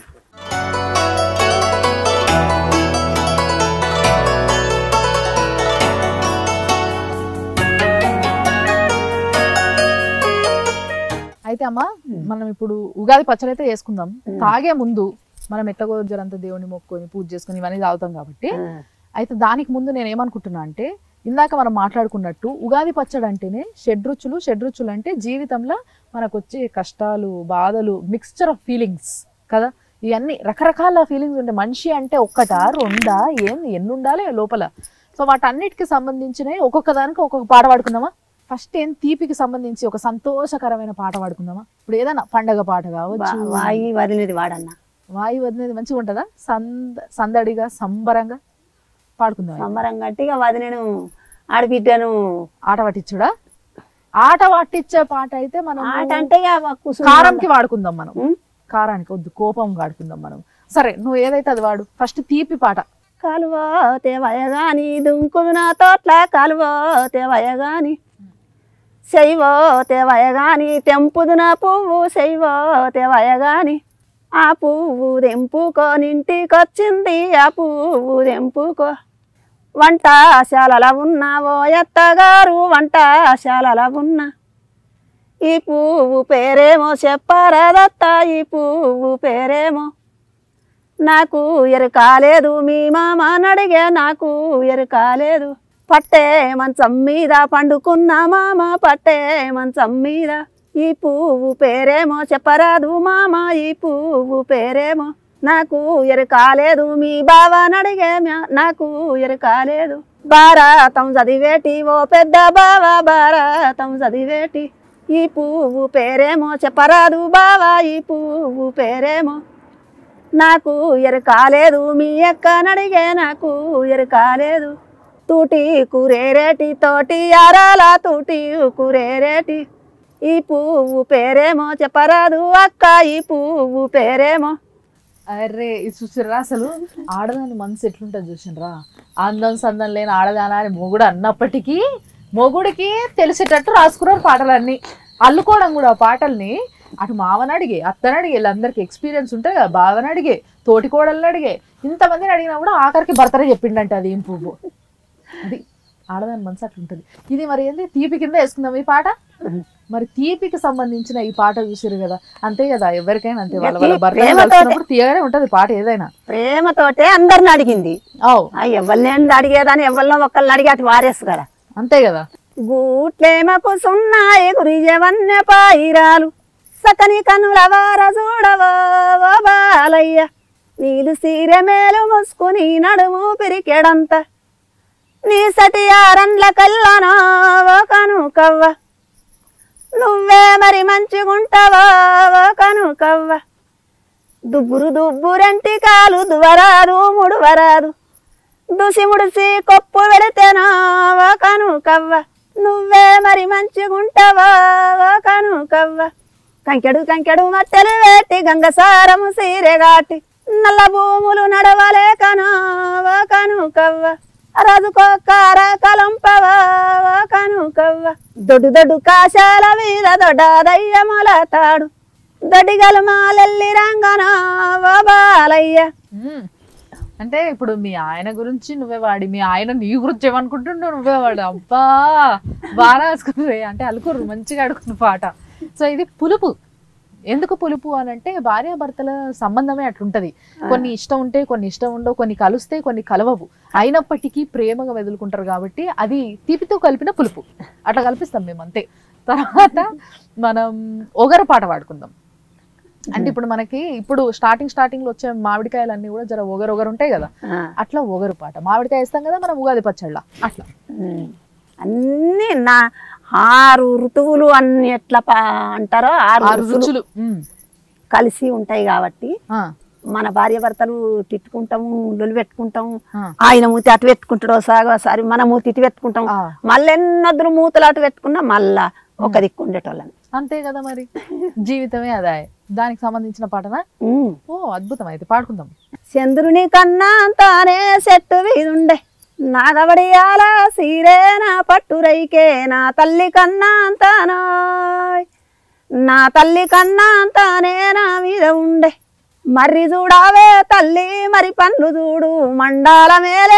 అయితే అమ్మా మనం ఇప్పుడు ఉగాది పచ్చడి అయితే వేసుకుందాం తాగే ముందు మనం ఎట్టగో జరంత దేవుని మొక్కుకొని పూజ చేసుకొని ఇవన్నీ తాగుతాం కాబట్టి ఆ. అయితే దానికి ముందు నేను ఏమనుకుంటున్నా అంటే ఇందాక మనం మాట్లాడుకున్నట్టు ఉగాది పచ్చడి అంటేనే షడ్రుచులు షడ్రుచులు అంటే జీవితంలో మనకు వచ్చే కష్టాలు బాధలు మిక్స్చర్ ఆఫ్ ఫీలింగ్స్ కదా ఇవన్నీ రకరకాల ఫీలింగ్స్ ఉంటాయి మనిషి అంటే ఒక్కటా రెండా ఏంది ఎన్ని ఉండాలి లోపల సో వాటన్నిటికి సంబంధించినవి ఒక్కొక్క దానికి ఒక్కొక్క పాట పాడుకుందామా ఫస్ట్ ఏం తీపికి సంబంధించి ఒక సంతోషకరమైన పాట పాడుకుందామా ఇప్పుడు ఏదైనా పండగ పాట కావచ్చు వా- వాయి వదిలేది వాడన్నా వాయు వదిలేది మంచిగా ఉంటుందా సంద సందడిగా సంబరంగా పాడుకుందాం సంబరం గట్టిగా వదిలేను ఆడబిడ్డను ఆట పట్టించుడా ఆట పట్టించే పాట అయితే మనం ఆట అంటే ఇక కుసుమ కారంకి వాడుకుందాం మనం ఉం? కారానికి వద్దు కోపం వాడుకుందాం మనం సరే నువ్వు ఏదైతే అది వాడు ఫస్ట్ తీపి పాట కాలువో తేవయగాని దుంకుదు నా తోట్ల కాలువో తేవయగాని శైవో తేవయగాని తెంపుదు నా పువ్వు శైవో తేవయగాని ఆ పువ్వు తెంపుకో నింటికొచ్చింది ఆ పువ్వు తెంపుకో వంటశాలల ఉన్నావో ఎత్తగారు వంటశాలల ఉన్నా ఈ పువ్వు పేరేమో చెప్పరాదత్త ఈ పువ్వు పేరేమో నాకు ఎరకాలేదు మీ మామ నడిగే నాకు ఎరకాలేదు పట్టే మంచం మీద పండుకున్న మామ పట్టే మంచం మీద ఈ పువ్వు పేరేమో చెప్పరాదు మామ ఈ పువ్వు పేరేమో నాకు ఎరకాలేదు మీ బావ నడిగే మ్యా- నాకు ఎరకాలేదు భారతం చదివేటి ఓ పెద్ద బావ భారతం చదివేటి ఈ పువ్వు పేరేమో చెప్పరాదు బావా ఈ పువ్వు పేరేమో నాకు ఎరకాలేదు మీ అక్క నడిగే నాకు ఎరకాలేదు తూటి కూరేరేటి తోటి అరాల తూటి కూరేరేటి ఈ పువ్వు పేరేమో చెప్పరాదు అక్క ఈ పువ్వు పేరేమో అరే ఇది చూసిర్రా అసలు ఆడదాని మనసు ఎట్లుంటుంది చూసినరా అందం సందం లేని ఆడదానా అని మొగుడు అన్నప్పటికీ మొగుడికి తెలిసేటట్టు రాసుకున్నారు పాటలన్నీ అల్లుకోవడం కూడా ఆ పాటల్ని అటు మావని అడిగే అత్తని అడిగే వీళ్ళందరికీ ఎక్స్పీరియన్స్ ఉంటాయి కదా బావని అడిగే తోటి కోడల్ని అడిగే ఇంతమందిని అడిగినా కూడా ఆఖరికి భర్తనే చెప్పిండంట అది ఏం పువ్వు అది ఆడదాని మనసు అట్లుంటది ఇది మరి ఏంది తీపి కింద వేసుకుందాం ఈ పాట మరి తీపికి సంబంధించిన ఈ పాట చూసిరు కదా అంతే కదా ఎవరికైనా అంతే వాళ్ళ వాళ్ళ భర్త ప్రేమతోటే. కలుసుకున్నప్పుడు తీయగానే ఉంటది పాట ఏదైనా ప్రేమతోటే అందరిని అడిగింది ఓ ఆ ఎవరిని అడిగేదాన్ని ఎవరినో ఒకళ్ళని అడిగి అటు వారేసు కదా అంతే కదా గూట్లేమకు సున్నాయి గురిజవన్య పాయిరాలు సకని కనుల వార చూడవో ఓ బాలయ్య నీలు సీరె మేలు ముసుకుని నడుము పిరికెడంత నీ సటి ఆరండ్ల కల్లనో ఓ కను కవ్వ నువ్వే మరి మంచిగుంటావా ఓ కను కవ్వ దుబ్బురు దుబ్బురెంటి కాలు దువరాదు ముడువరాదు దుసి ముడిసి కొప్పు పెడితేనా ఓ కను కవ్వ నువ్వే మరి మంచిగుంటావా ఓ కను కవ్వ కంకెడు కంకెడు మట్టెలు వేటి గంగసారము సీరెగాటి నల్ల భూములు నడవలేకనా ఓ కను కవ్వ రాజుకో కార కలంపవా ఓ కను కవ్వ దొడ్డు దొడ్డు కాశాల మీద దొడ్డ దయ్యముల తాడు దొడ్డిగలు మాలెల్లి రంగనా ఓ బాలయ్య ఉమ్. అంటే ఇప్పుడు మీ ఆయన గురించి నువ్వే వాడి మీ ఆయన నీ గురించి ఏమనుకుంటుండో నువ్వే వాడు అబ్బా బాగా రాసుకున్నావే అంటే అలుకురు మంచిగా అడుగుతున్న పాట సో ఇది పులుపు ఎందుకు పులుపు అని అంటే భార్యాభర్తల సంబంధమే అట్లుంటది కొన్ని ఇష్టం ఉంటే కొన్ని ఇష్టం ఉండవు కొన్ని కలుస్తే కొన్ని కలవవు అయినప్పటికీ ప్రేమగా వెదులుకుంటారు కాబట్టి అది తీపితో కలిపిన పులుపు అట్లా కల్పిస్తాం మేము అంతే తర్వాత మనం ఒగరు పాట పాడుకుందాం అంటే ఇప్పుడు మనకి ఇప్పుడు స్టార్టింగ్ స్టార్టింగ్ లో వచ్చే మామిడికాయలు అన్ని కూడా జర ఒగరు ఒగరు ఉంటాయి కదా ఆ, అట్లా ఒగరు పాట మామిడికాయ ఇస్తాం కదా మనం ఉగాది పచ్చళ్ళ అట్లా ఉమ్. అన్ని నా ఆరు ఋతువులు అన్ని ఎట్లా పా- అంటారో ఆరు ఆరు ఋతువులు రుచులు ఉమ్. కలిసి ఉంటాయి కాబట్టి ఆ, మన భార్య భర్తలు తిట్టుకుంటాము లొలి పెట్టుకుంటాము ఆ. ఆయన మూతి అటు పెట్టుకుంటాడు సారి మన మూతి ఇటు పెట్టుకుంటాం ఆ. మళ్ళీ ఎన్నొద్దులు మూతలు అటు పెట్టుకున్నా మళ్ళా ఒక దిక్కు ఉండేటోళ్ళని అంతే కదా మరి జీవితమే అదే దానికి సంబంధించిన పాటనా ఉమ్. ఓ అద్భుతం అయితే పాడుకుందాం చంద్రుని కన్నా తానే చెట్టు వీదుండే నాగబడియాల సీరే నా పట్టు రైకే నా తల్లి కన్నా తానాయ్ నా తల్లి కన్నా తానే నా మీద ఉండే మర్రి చూడావే తల్లి మరి పండ్లు చూడు మండాల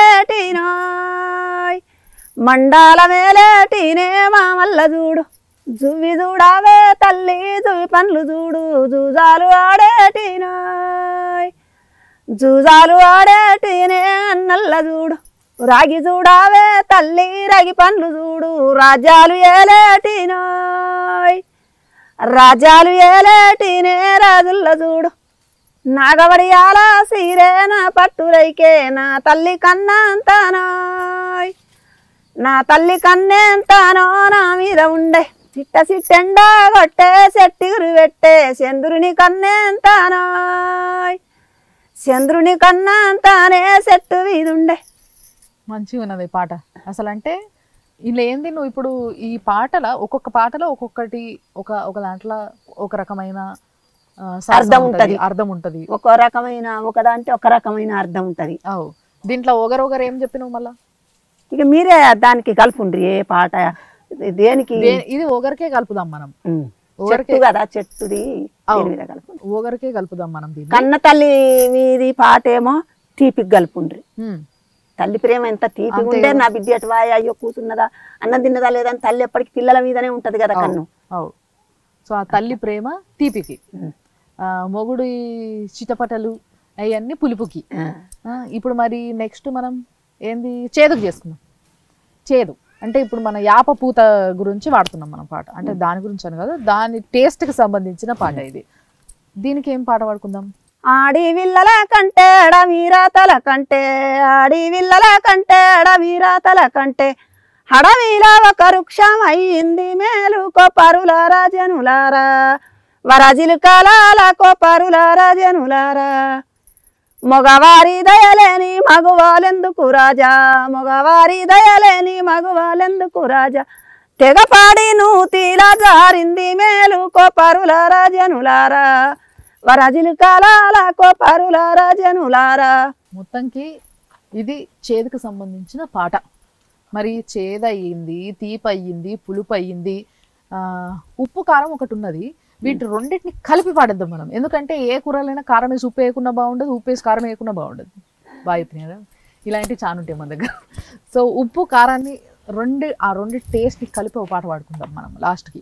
మేలేటినాయ్ మండాల మేలేటినే మా మల్ల చూడు జువ్వి చూడావే తల్లి జువ్వి పండ్లు చూడు జూజాలు ఆడేటినాయ్ జూజాలు ఆడేటినే నల్ల చూడు రాగి చూడావే తల్లి రాగి పండ్లు చూడు రాజ్యాలు ఏలేటినోయ్ రాజ్యాలు ఏలేటినే రాజుల్ల చూడు నాగవడియాల సీరే నా పట్టురైకే నా తల్లి కన్నంతానోయ్ నా తల్లి కన్నేంతానో నా మీద ఉండే చిట్ట సిట్టెండ కొట్టే చెట్టిగురు పెట్టే చంద్రుని కన్నేంతానోయ్ చంద్రుని కన్నంతానే చెట్టు మీద ఉండే మంచిగా ఉన్నది ఈ పాట అసలు అంటే ఇలా ఏంది నువ్వు ఇప్పుడు ఈ పాటల ఒక్కొక్క పాటలో ఒక్కొక్కటి ఒక ఒక దాంట్లో ఒక రకమైన ఆ, సాసం అర్థం ఉంటది, ఉంటది. అర్థం ఉంటది ఒక రకమైన ఒక దాంట్లో ఒక రకమైన అర్థం ఉంటది అవు దీంట్లో ఒకరు ఒకరు ఏం చెప్పినావు మళ్ళా ఇక మీరే దానికి కలుపుండ్రి ఏ పాట దేనికి దే- ఇది ఒకరికే కలుపుదాం మనం ఉమ్. ఒకరికే చెట్టు కదా చెట్టుది అవు. దీని మీద కలుపుండ్రి ఒకరికే కలుపుదాం మనం దీన్ని కన్న తల్లి మీది పాట ఏమో తీపికి కలుపుండ్రి ఉమ్. తల్లి ప్రేమ ఎంత తీపి అంతే ఉండే నా బిడ్డ ఎటు వాయ అయ్యో కూతున్నదా అన్నం తిన్నదా లేదని తల్లి ఎప్పటికి పిల్లల మీదనే ఉంటది కదా కన్ను అవు సో ఆ తల్లి ప్రేమ తీపికి ఆ, మొగుడు ఈ చిటపటలు అవన్నీ పులుపుకి ఆ. ఆ, ఇప్పుడు మరి నెక్స్ట్ మనం ఏంది చేదుకు చేసుకుందాం చేదు అంటే ఇప్పుడు మన యాప పూత గురించి వాడుతున్నాం మనం పాట అంటే దాని గురించి అని కాదు దాని టేస్ట్కి సంబంధించిన పాట ఇది దీనికి ఏం పాట పాడుకుందాం ఆడి విల్లల కంటే అడవీరాతల కంటే ఆడి విల్లల కంటే అడవీరాతల కంటే హడవిలా ఒక వృక్షం అయ్యింది మేలుకో పరులారా జనులారా వరజిలు కాలాలకో పరులారా జనులారా మగవారి దయలేని మగవాలెందుకు రాజా మగవారి దయలేని మగవాలెందుకు రాజా తెగపాడి నూతిలా జారింది మేలుకో పరులారా జనులారా వరజిలు కాలాలకో పరులారా జనులారా మొత్తంకి ఇది చేదుకు సంబంధించిన పాట మరి చేదు అయ్యింది తీపి అయ్యింది పులుపు అయ్యింది ఆ, ఉప్పు కారం ఒకటి ఉన్నది వీటి రెండింటిని కలిపి పాడేద్దాం మనం ఎందుకంటే ఏ కూరలైనా కారం వేసి ఉప్పు వేయకుండా బాగుండదు ఉప్పు వేసి కారం వేయకుండా బాగుండదు బాగా చెప్పినాయి కదా ఇలాంటివి చాలా ఉంటాయి మన దగ్గర సో ఉప్పు కారాన్ని రెండు ఆ రెండు టేస్ట్ని కలిపి ఒక పాట పాడుకుందాం మనం లాస్ట్కి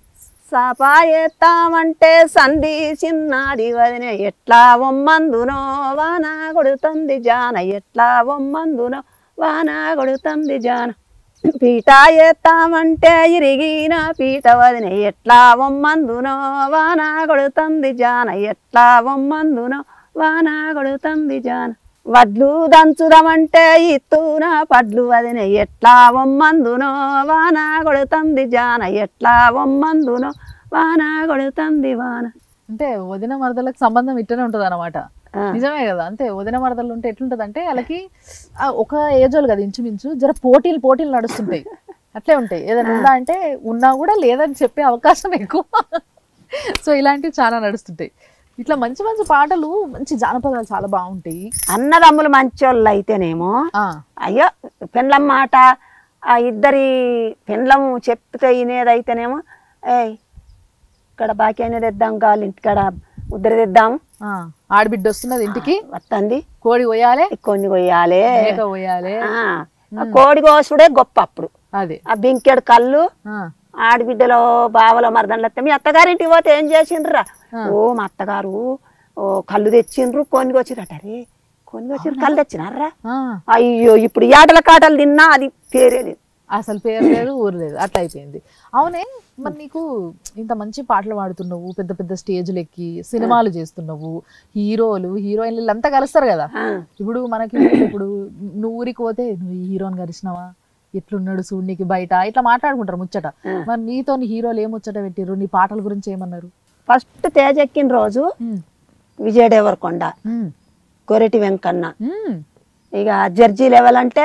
సపాయేత్తామంటే సంధి చిన్నాడి వదిన ఎట్లా ఒమ్మందునో వాన కొడుతుంది జాన ఎట్లా ఒమ్మందునో వాన కొడుతుంది జాన పీట ఎత్తామంటే ఇరిగిన పీట వదిన ఎట్లా ఒమ్మందునో వాన కొడుతుంది జాన ఎట్లా ఒమ్మందునో వాన కొడుతుంది జాన వడ్లు దంచుదమంటే ఇత్తున పడ్లు వదిన ఎట్లా ఒమ్మందునో వాన కొడుతుంది జాన ఎట్లా ఒమ్మందునో వాన కొడుతుంది వాన అంటే వదిన మరదలకు సంబంధం ఇట్టనే ఉంటుంది అనమాట ఆ. నిజమే కదా అంతే వదిన మరదలు ఉంటే ఎట్లుంటది అంటే వాళ్ళకి ఆ ఒక ఏజ్ వాళ్ళు కదా ఇంచుమించు జర పోటీలు పోటీలు నడుస్తుంటాయి అట్లే ఉంటాయి ఏదైనా ఉందా అంటే ఉన్నా కూడా లేదని చెప్పే అవకాశం ఎక్కువ సో ఇలాంటివి చాలా నడుస్తుంటాయి ఇట్లా మంచి మంచి పాటలు మంచి జానపదాలు చాలా బాగుంటాయి అన్నదమ్ములు మంచోళ్ళు అయితేనేమో ఆ అయ్యో పెండ్లం మాట ఆ ఇద్దరి పెండ్లము చెప్తే వినేదైతేనేమో ఏయ్ ఇక్కడ బాకీ అయినా తెద్దాం కావాలి ఇంటికాడ ఉద్దరి తెద్దాం ఆ, ఆడబిడ్డ వస్తున్నది ఇంటికి వస్తుంది కోడి కొయ్యాలి కొన్ని కొయ్యాలి మేక కొయ్యాలి ఆ, ఆ కోడి కోసుడే గొప్ప అప్పుడు అదే ఆ బింకెడు కళ్ళు ఆ, ఆడబిడ్డలో బావలో మరదన్లు వస్తే మీ అత్తగారింటికి పోతే ఏం చేసిండ్రా ఓ మా అత్తగారు ఓ కళ్ళు తెచ్చిండ్రు కొనుగొచ్చిరట రే కొనుగొచ్చిర్రు కళ్ళు తెచ్చినారా ఆ, అయ్యో ఇప్పుడు ఏటల కాటలు తిన్నా అది పేరే లేదు అసలు పేరు లేదు ఊరు లేదు అట్లా అయిపోయింది అవునే మరి నీకు ఇంత మంచి పాటలు పాడుతున్నావు పెద్ద పెద్ద స్టేజ్లు ఎక్కి సినిమాలు చేస్తున్నావు హీరోలు హీరోయిన్లు వీళ్ళంతా కలుస్తారు కదా ఆ, ఇప్పుడు మనకి ఇప్పుడు నువ్వు ఊరికి పోతే నువ్వు ఈ హీరోని కలిసినావా ఎట్లున్నాడు చూడు నీకు బయట ఇట్లా మాట్లాడుకుంటారు ముచ్చట మరి నీతో నీ హీరోలు ఏం ముచ్చట పెట్టిర్రు నీ పాటల గురించి ఏమన్నారు ఫస్ట్ తేజ ఎక్కిన రోజు ఉమ్, విజయ దేవరకొండ ఉమ్, గొరెటి వెంకన్న ఉమ్, ఇక జడ్జి లెవెల్ అంటే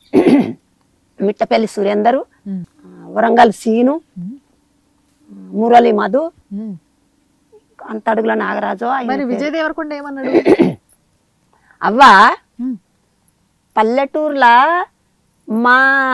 మిట్టపల్లి సురేందరు ఉమ్, ఆ, వరంగల్ సీను ఉమ్, మురళి మధు ఉమ్. అంతడుగుల నాగరాజు ఆయన మరి పేరు. విజయ్ దేవరకొండ ఏమన్నాడు అవ్వ ఉమ్, పల్లెటూర్లా మా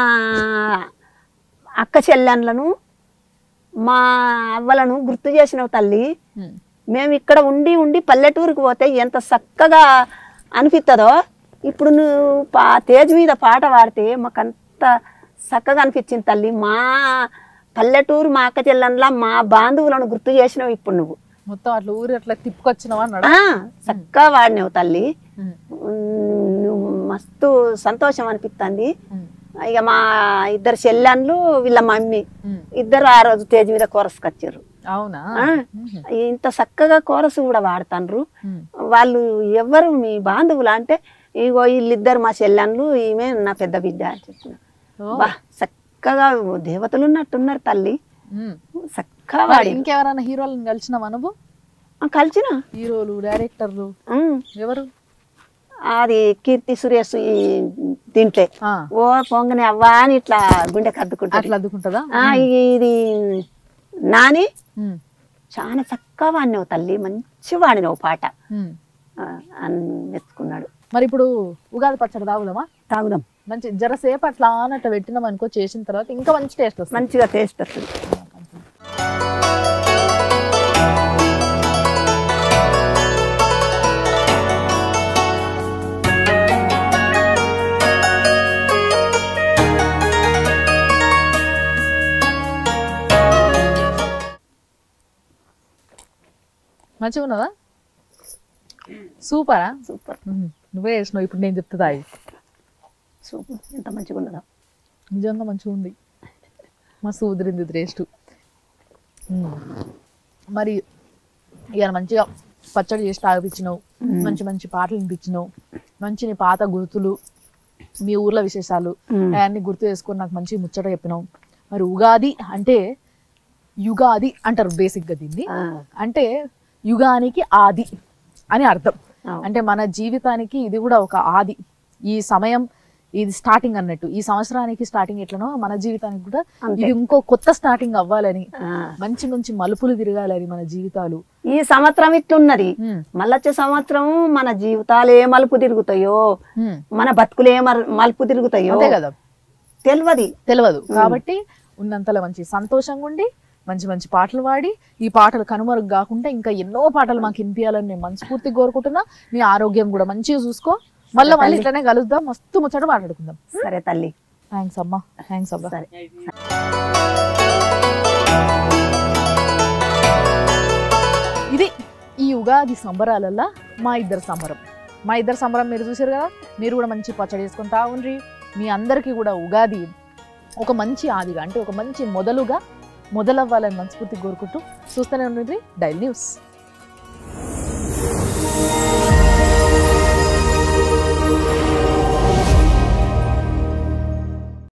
అక్క చెల్లెన్లను మా అవ్వలను గుర్తు చేసినావు తల్లి ఉమ్, మేము ఇక్కడ ఉండి ఉండి పల్లెటూరుకి పోతే ఎంత చక్కగా అనిపిస్తుందో ఇప్పుడు నువ్వు పా తేజ్ మీద పాట పాడితే మాకంత చక్కగా అనిపించింది తల్లి మా పల్లెటూరు మా అక్క చెల్లెన్లా మా బాంధువులను గుర్తు చేసినావు ఇప్పుడు నువ్వు మొత్తం అట్లా ఊరు అట్లా తిప్పుకొచ్చినావా అన్నాడు ఆ, చక్కగా వాడినావు తల్లి ఉమ్, ఉమ్, మస్తు సంతోషం అనిపిస్తుంది ఉమ్, ఇక మా ఇద్దరు చెల్లెన్లు వీళ్ళ మమ్మీ ఉమ్. ఇద్దరు ఆ రోజు స్టేజ్ మీద కోరస్కి వచ్చారు అవునా ఆ, ఇంత చక్కగా కోరస్ కూడా వాడుతాండ్రు ఉమ్. వాళ్ళు ఎవరు మీ బాంధవులు అంటే ఇగో వీళ్ళిద్దరు మా చెల్లెన్లు ఈమె నా పెద్ద బిడ్డ అని చెప్పిన ఓ. బా చక్కగా దేవతలు ఉన్నట్టున్నారు తల్లి ఉమ్. చక్కగా మరి వాడి ఇంకెవరైనా హీరోలను కలిసినావా నువ్వు కలిసిన హీరోలు డైరెక్టర్లు ఉమ్. ఎవరు అది కీర్తి సురేష్ ఈ తింటే ఆ, ఓ పొంగని అవ్వా అని ఇట్లా గుండె కద్దుకుంటా అట్లా అద్దుకుంటుందా ఇది నాని ఉమ్, చాలా చక్కగా వాడినావు తల్లి మంచి వాడినావు పాట ఉమ్. ఆ, అని మెచ్చుకున్నాడు మరి ఇప్పుడు ఉగాది పచ్చడి తాగుదామా తాగుదాం మంచి జరసేపు అట్లా అన్నట్టు పెట్టినాం అనుకో చేసిన తర్వాత ఇంకా మంచి టేస్ట్ వస్తుంది మంచిగా టేస్ట్ వస్తుంది మంచిగా ఉన్నదా సూపరా సూపర్ ఉహు. నువ్వే వేసినావు ఇప్పుడు నేను చెప్తా తాగి సూపర్ ఎంత మంచిగా ఉన్నదో నిజంగా మంచిగా ఉంది మస్తు ఉదిరింది టేస్ట్ మరి ఇక మంచిగా పచ్చడి చేసి తాగిపించినావు మంచి మంచి పాటలు వినిపించినావు మంచి నీ పాత గుర్తులు మీ ఊర్ల విశేషాలు మ్మ్. అవన్నీ గుర్తు చేసుకొని నాకు మంచి ముచ్చట చెప్పినావు మరి ఉగాది అంటే యుగాది అంటారు బేసిక్గా దీన్ని ఆ, అంటే యుగానికి ఆది అని అర్థం అవును. అంటే మన జీవితానికి ఇది కూడా ఒక ఆది ఈ సమయం ఇది స్టార్టింగ్ అన్నట్టు ఈ సంవత్సరానికి స్టార్టింగ్ ఎట్లనో మన జీవితానికి కూడా అంతే. ఇది ఇంకో కొత్త స్టార్టింగ్ అవ్వాలని ఆ. మంచి మంచి మలుపులు తిరగాలని మన జీవితాలు ఈ సంవత్సరం ఇట్టున్నది ఉమ్, మళ్ళొచ్చే సంవత్సరం మన జీవితాలు ఏ మలుపు తిరుగుతాయో ఉమ్, మన బతుకులు ఏ మల్- మలుపు తిరుగుతాయో అంతే కదా తెలియదు తెలియదు కాబట్టి ఉన్నంతలో మంచి సంతోషంగా ఉండి మంచి మంచి పాటలు పాడి ఈ పాటలు కనుమరుగు కాకుండా ఇంకా ఎన్నో పాటలు మాకు వినిపించాలని నేను మనస్ఫూర్తిగా కోరుకుంటున్నా నీ ఆరోగ్యం కూడా మంచిగా చూసుకో మళ్ళీ మళ్ళీ ఇట్లనే కలుద్దాం మస్తు ముచ్చట మాట్లాడుకుందాం సరే తల్లి థ్యాంక్స్ అమ్మా థ్యాంక్స్ అబ్బా సరే ఇది ఈ ఉగాది సంబరాలల్లా మా ఇద్దరు సంబరం మా ఇద్దరు సంబరం మీరు చూసారు కదా మీరు కూడా మంచి పచ్చడి చేసుకొని తాగుండ్రి మీ అందరికీ కూడా ఉగాది ఒక మంచి ఆదిగా అంటే ఒక మంచి మొదలుగా మొదలవ్వాలని మనస్ఫూర్తి కోరుకుంటూ చూస్తూనే ఉన్నది డైల్ న్యూస్